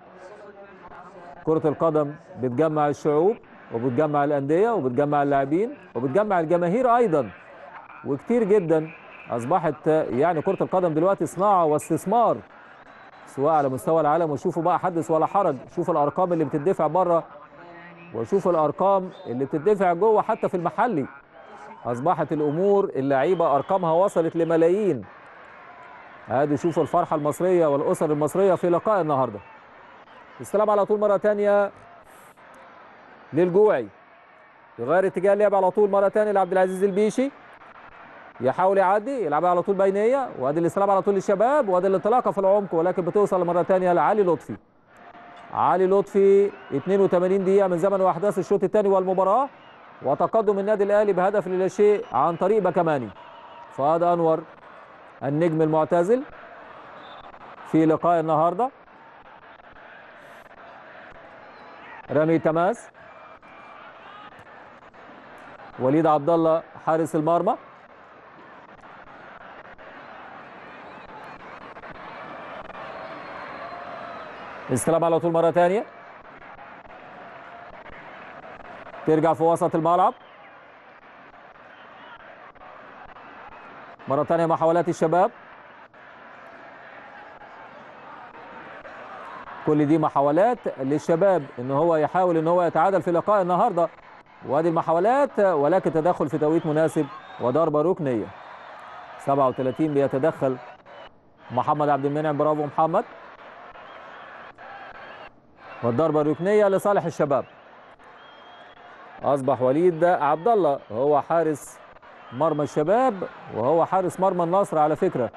كرة القدم بتجمع الشعوب وبتجمع الأندية وبتجمع اللاعبين وبتجمع الجماهير أيضا وكتير جدا أصبحت يعني كرة القدم دلوقتي صناعة واستثمار سواء على مستوى العالم وشوفوا بقى حدث ولا حرج شوفوا الأرقام اللي بتدفع بره وشوفوا الأرقام اللي بتدفع جوه حتى في المحلي أصبحت الأمور اللعيبة أرقامها وصلت لملايين هذه شوفوا الفرحة المصرية والأسر المصرية في لقاء النهارده استلام على طول مره ثانيه للجوعي يغير اتجاه اللعب على طول مره ثانيه لعبد العزيز البيشي يحاول يعدي يلعبها على طول بينيه وادي الاستلام على طول للشباب وادي الانطلاقه في العمق ولكن بتوصل مره ثانيه لعلي لطفي علي لطفي 82 دقيقه من زمن واحداث الشوط الثاني والمباراه وتقدم النادي الاهلي بهدف لا شيء عن طريق بكماني فؤاد انور النجم المعتزل في لقاء النهارده رمي تماس وليد عبد الله حارس المرمى استلام على طول مره ثانيه ترجع في وسط الملعب مره ثانيه محاولات الشباب كل دي محاولات للشباب ان هو يحاول ان هو يتعادل في لقاء النهارده وادي المحاولات ولكن تدخل في توقيت مناسب وضربه ركنيه 37 بيتدخل محمد عبد المنعم برافو محمد والضربه الركنيه لصالح الشباب اصبح وليد عبد الله هو حارس مرمى الشباب وهو حارس مرمى النصر على فكره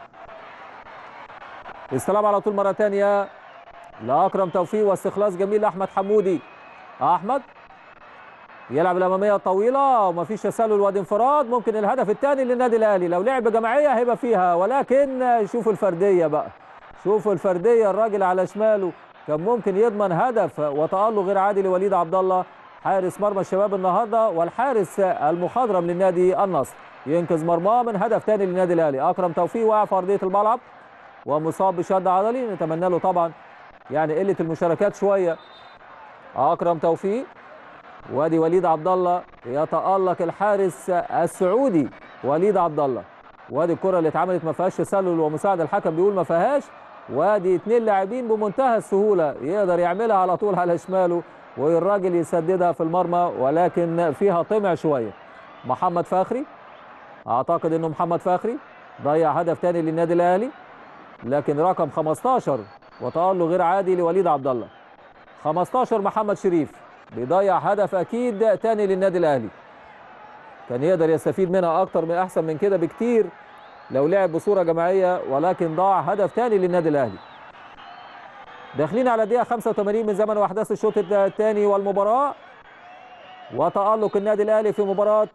استلام على طول مره ثانيه لاكرم توفيق واستخلاص جميل لاحمد حمودي احمد يلعب الاماميه الطويله ومفيش تسلل وادي انفراد ممكن الهدف الثاني للنادي الاهلي لو لعب جماعيه هيبقى فيها ولكن شوفوا الفرديه بقى شوفوا الفرديه الراجل على شماله كان ممكن يضمن هدف وتالق غير عادي لوليد عبد الله حارس مرمى الشباب النهارده والحارس المخضرم للنادي النصر ينقذ مرماه من هدف ثاني للنادي الاهلي اكرم توفيق وقع في ارضيه الملعب ومصاب بشد عضلي نتمنى له طبعا يعني قله المشاركات شويه اكرم توفيق وادي وليد عبد الله يتالق الحارس السعودي وليد عبد الله وادي الكره اللي اتعملت ما فيهاش تسلل ومساعد الحكم بيقول ما فيهاش وادي اثنين لاعبين بمنتهى السهوله يقدر يعملها على طول على شماله والراجل يسددها في المرمى ولكن فيها طمع شويه محمد فخري اعتقد انه محمد فخري ضيع هدف ثاني للنادي الاهلي لكن رقم 15 وتألق غير عادي لوليد عبد الله 15 محمد شريف بيضيع هدف اكيد تاني للنادي الاهلي كان يقدر يستفيد منها اكتر من احسن من كده بكتير لو لعب بصوره جماعيه ولكن ضاع هدف تاني للنادي الاهلي داخلين على دقيقه 85 من زمن واحداث الشوط الثاني والمباراه وتألق النادي الاهلي في مباراه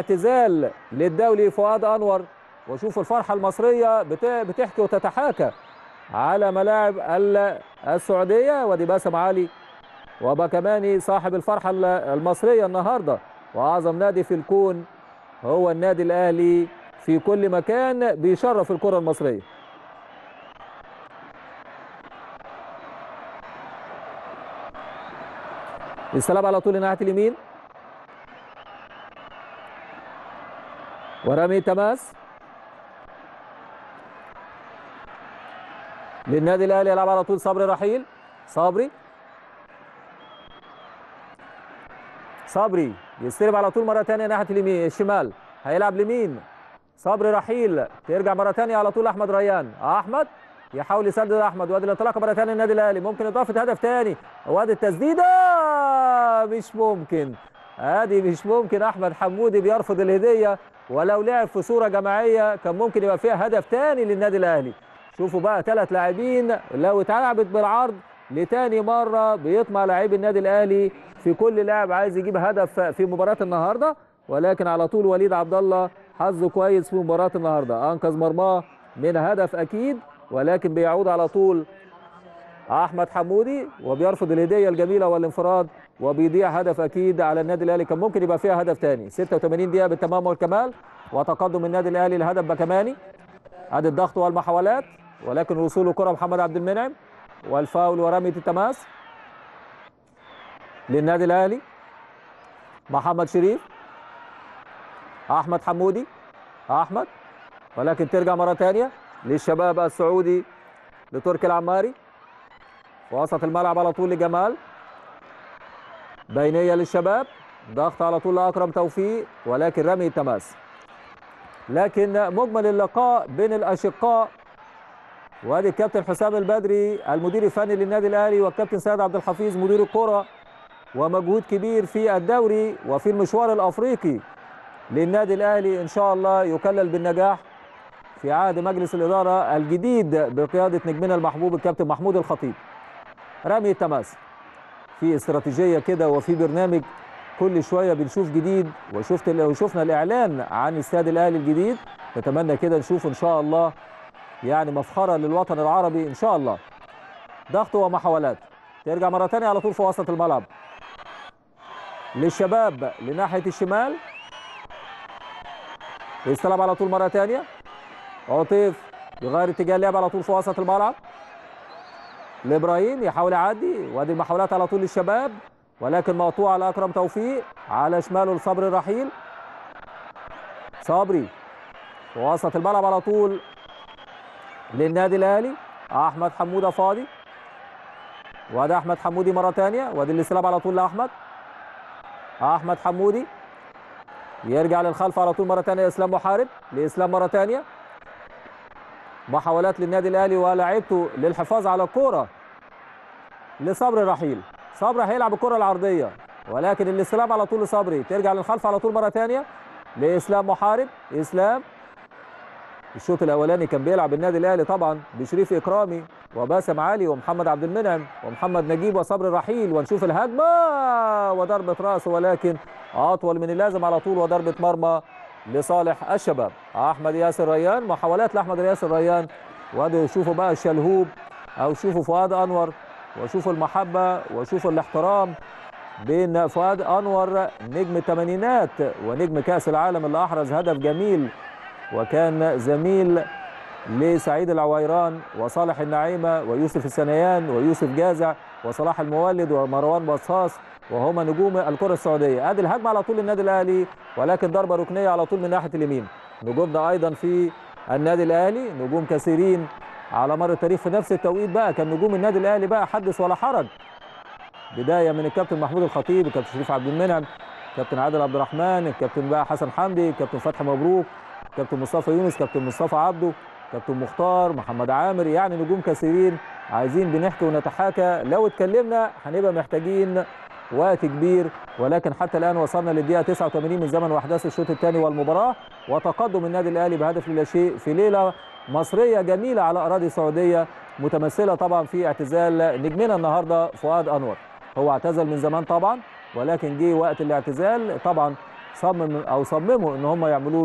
الاعتزال للدولي فؤاد انور وشوف الفرحه المصريه بتحكي وتتحاكى على ملاعب ال- السعوديه ودي باسم علي وبكماني صاحب الفرحه ال- المصريه النهارده واعظم نادي في الكون هو النادي الاهلي في كل مكان بيشرف الكره المصريه السلام على طول ناحيه اليمين ورمي تماس للنادي الاهلي يلعب على طول صبري رحيل صبري صبري يستلم على طول مره ثانيه ناحيه اليمين الشمال هيلعب لمين صبري رحيل ترجع مره ثانيه على طول احمد ريان احمد يحاول يسدد احمد وادي الانطلاقه مره ثانيه النادي الاهلي ممكن اضافه هدف ثاني وادي التسديده مش ممكن ادي مش ممكن احمد حمودي بيرفض الهديه ولو لعب في صوره جماعيه كان ممكن يبقى فيها هدف ثاني للنادي الاهلي شوفوا بقى ثلاث لاعبين لو اتلعبت بالعرض لتاني مره بيطمع لاعبي النادي الاهلي في كل لاعب عايز يجيب هدف في مباراه النهارده ولكن على طول وليد عبد الله حظه كويس في مباراه النهارده انقذ مرماه من هدف اكيد ولكن بيعود على طول احمد حمودي وبيرفض الهديه الجميله والانفراد وبيضيع هدف اكيد على النادي الاهلي كان ممكن يبقى فيها هدف ثاني 86 دقيقه بالتمام والكمال وتقدم النادي الاهلي لهدف بكماني ادي الضغط والمحاولات ولكن وصول كره محمد عبد المنعم والفاول ورميه التماس للنادي الاهلي محمد شريف احمد حمودي احمد ولكن ترجع مره ثانيه للشباب السعودي لتركي العماري وسط الملعب على طول لجمال بينيه للشباب ضغط على طول لاكرم توفيق ولكن رمي التماس لكن مجمل اللقاء بين الاشقاء وادي الكابتن حسام البدري المدير الفني للنادي الاهلي والكابتن سيد عبد الحفيظ مدير الكره ومجهود كبير في الدوري وفي المشوار الافريقي للنادي الاهلي ان شاء الله يكلل بالنجاح في عهد مجلس الاداره الجديد بقياده نجمنا المحبوب الكابتن محمود الخطيب رمي التماس في استراتيجيه كده وفي برنامج كل شويه بنشوف جديد وشفت وشفنا الاعلان عن استاد الاهلي الجديد نتمنى كده نشوف ان شاء الله يعني مفخره للوطن العربي ان شاء الله ضغط ومحاولات ترجع مره ثانيه على طول في وسط الملعب للشباب لناحيه الشمال يستلم على طول مره ثانيه عطيف يغير اتجاه اللعب على طول في وسط الملعب لابراهيم يحاول يعدي وادي المحاولات على طول للشباب ولكن مقطوعه لاكرم توفيق على شماله لصبري الرحيل صبري في وسط الملعب على طول للنادي الاهلي احمد حموده فاضي وادي احمد حمودي مره ثانيه وادي الاستلام على طول لاحمد احمد حمودي يرجع للخلف على طول مره ثانيه اسلام محارب لاسلام مره ثانيه محاولات للنادي الاهلي ولاعيبته للحفاظ على الكوره لصبري رحيل صبري هيلعب الكره العرضيه ولكن الاستلام على طول لصبري ترجع للخلف على طول مره ثانيه لاسلام محارب اسلام الشوط الاولاني كان بيلعب النادي الاهلي طبعا بشريف اكرامي وباسم علي ومحمد عبد المنعم ومحمد نجيب وصبري رحيل ونشوف الهجمه وضربه راس ولكن اطول من اللازم على طول وضربه مرمى لصالح الشباب احمد ياسر ريان محاولات لاحمد ياسر ريان وادي شوفوا بقى الشلهوب او شوفوا فؤاد انور وشوفوا المحبه وشوفوا الاحترام بين فؤاد انور نجم الثمانينات ونجم كاس العالم اللي احرز هدف جميل وكان زميل لسعيد العويران وصالح النعيمه ويوسف السنيان ويوسف جازع وصلاح المولد ومروان بصاص وهما نجوم الكره السعوديه ادي الهجمه على طول للنادي الاهلي ولكن ضربه ركنيه على طول من ناحيه اليمين نجومنا ايضا في النادي الاهلي نجوم كثيرين على مر التاريخ في نفس التوقيت بقى كان نجوم النادي الاهلي بقى حدث ولا حرج بدايه من الكابتن محمود الخطيب الكابتن شريف عبد المنعم الكابتن عادل عبد الرحمن الكابتن بقى حسن حمدي الكابتن فتحي مبروك كابتن مصطفى يونس كابتن مصطفى عبده كابتن مختار محمد عامر يعني نجوم كثيرين عايزين بنحكي ونتحاكى لو اتكلمنا هنبقى محتاجين وقت كبير ولكن حتى الان وصلنا للدقيقه 89 من زمن واحداث الشوط الثاني والمباراه وتقدم النادي الاهلي بهدف لا شيء في ليله مصريه جميله على اراضي سعوديه متمثله طبعا في اعتزال نجمنا النهارده فؤاد انور هو اعتزل من زمان طبعا ولكن جه وقت الاعتزال طبعا صمم او صمموا ان هم يعملوا له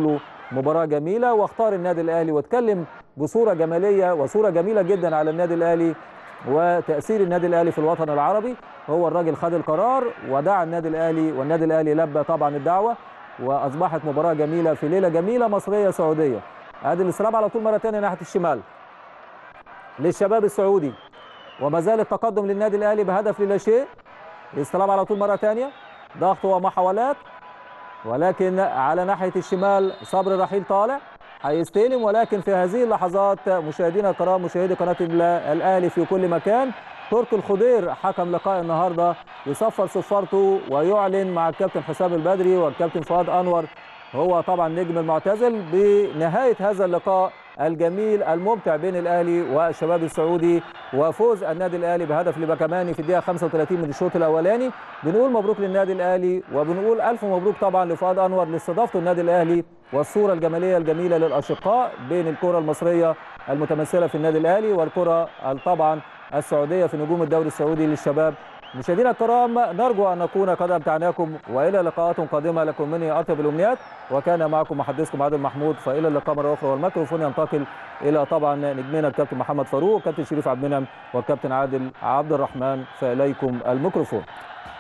مباراه جميله واختار النادي الاهلي واتكلم بصوره جماليه وصوره جميله جدا على النادي الاهلي وتاثير النادي الاهلي في الوطن العربي هو الراجل خد القرار ودعا النادي الاهلي والنادي الاهلي لبى طبعا الدعوه واصبحت مباراه جميله في ليله جميله مصريه سعوديه ادي الاستلام على طول مره ثانيه ناحيه الشمال للشباب السعودي وما زال التقدم للنادي الاهلي بهدف للا شيء الاستلام على طول مره ثانيه ضغط ومحاولات ولكن على ناحيه الشمال صبر رحيل طالع هيستلم ولكن في هذه اللحظات مشاهدينا الكرام مشاهدي قناه الاهلي في كل مكان ترك الخضير حكم لقاء النهارده يصفر صفارته ويعلن مع الكابتن حسام البدري والكابتن فؤاد انور هو طبعا نجم المعتزل بنهايه هذا اللقاء الجميل الممتع بين الاهلي والشباب السعودي وفوز النادي الاهلي بهدف لبكماني في الدقيقه 35 من الشوط الاولاني بنقول مبروك للنادي الاهلي وبنقول الف مبروك طبعا لفؤاد انور لاستضافته النادي الاهلي والصوره الجماليه الجميله للاشقاء بين الكره المصريه المتمثله في النادي الاهلي والكره طبعا السعوديه في نجوم الدوري السعودي للشباب مشاهدينا الكرام نرجو ان نكون قد امتعناكم والى لقاءات قادمه لكم مني اطيب الامنيات وكان معكم محدثكم عادل محمود فالى اللقاء مره اخرى والميكروفون ينتقل الى طبعا نجمنا الكابتن محمد فاروق والكابتن شريف عبد المنعم والكابتن عادل عبد الرحمن فاليكم الميكروفون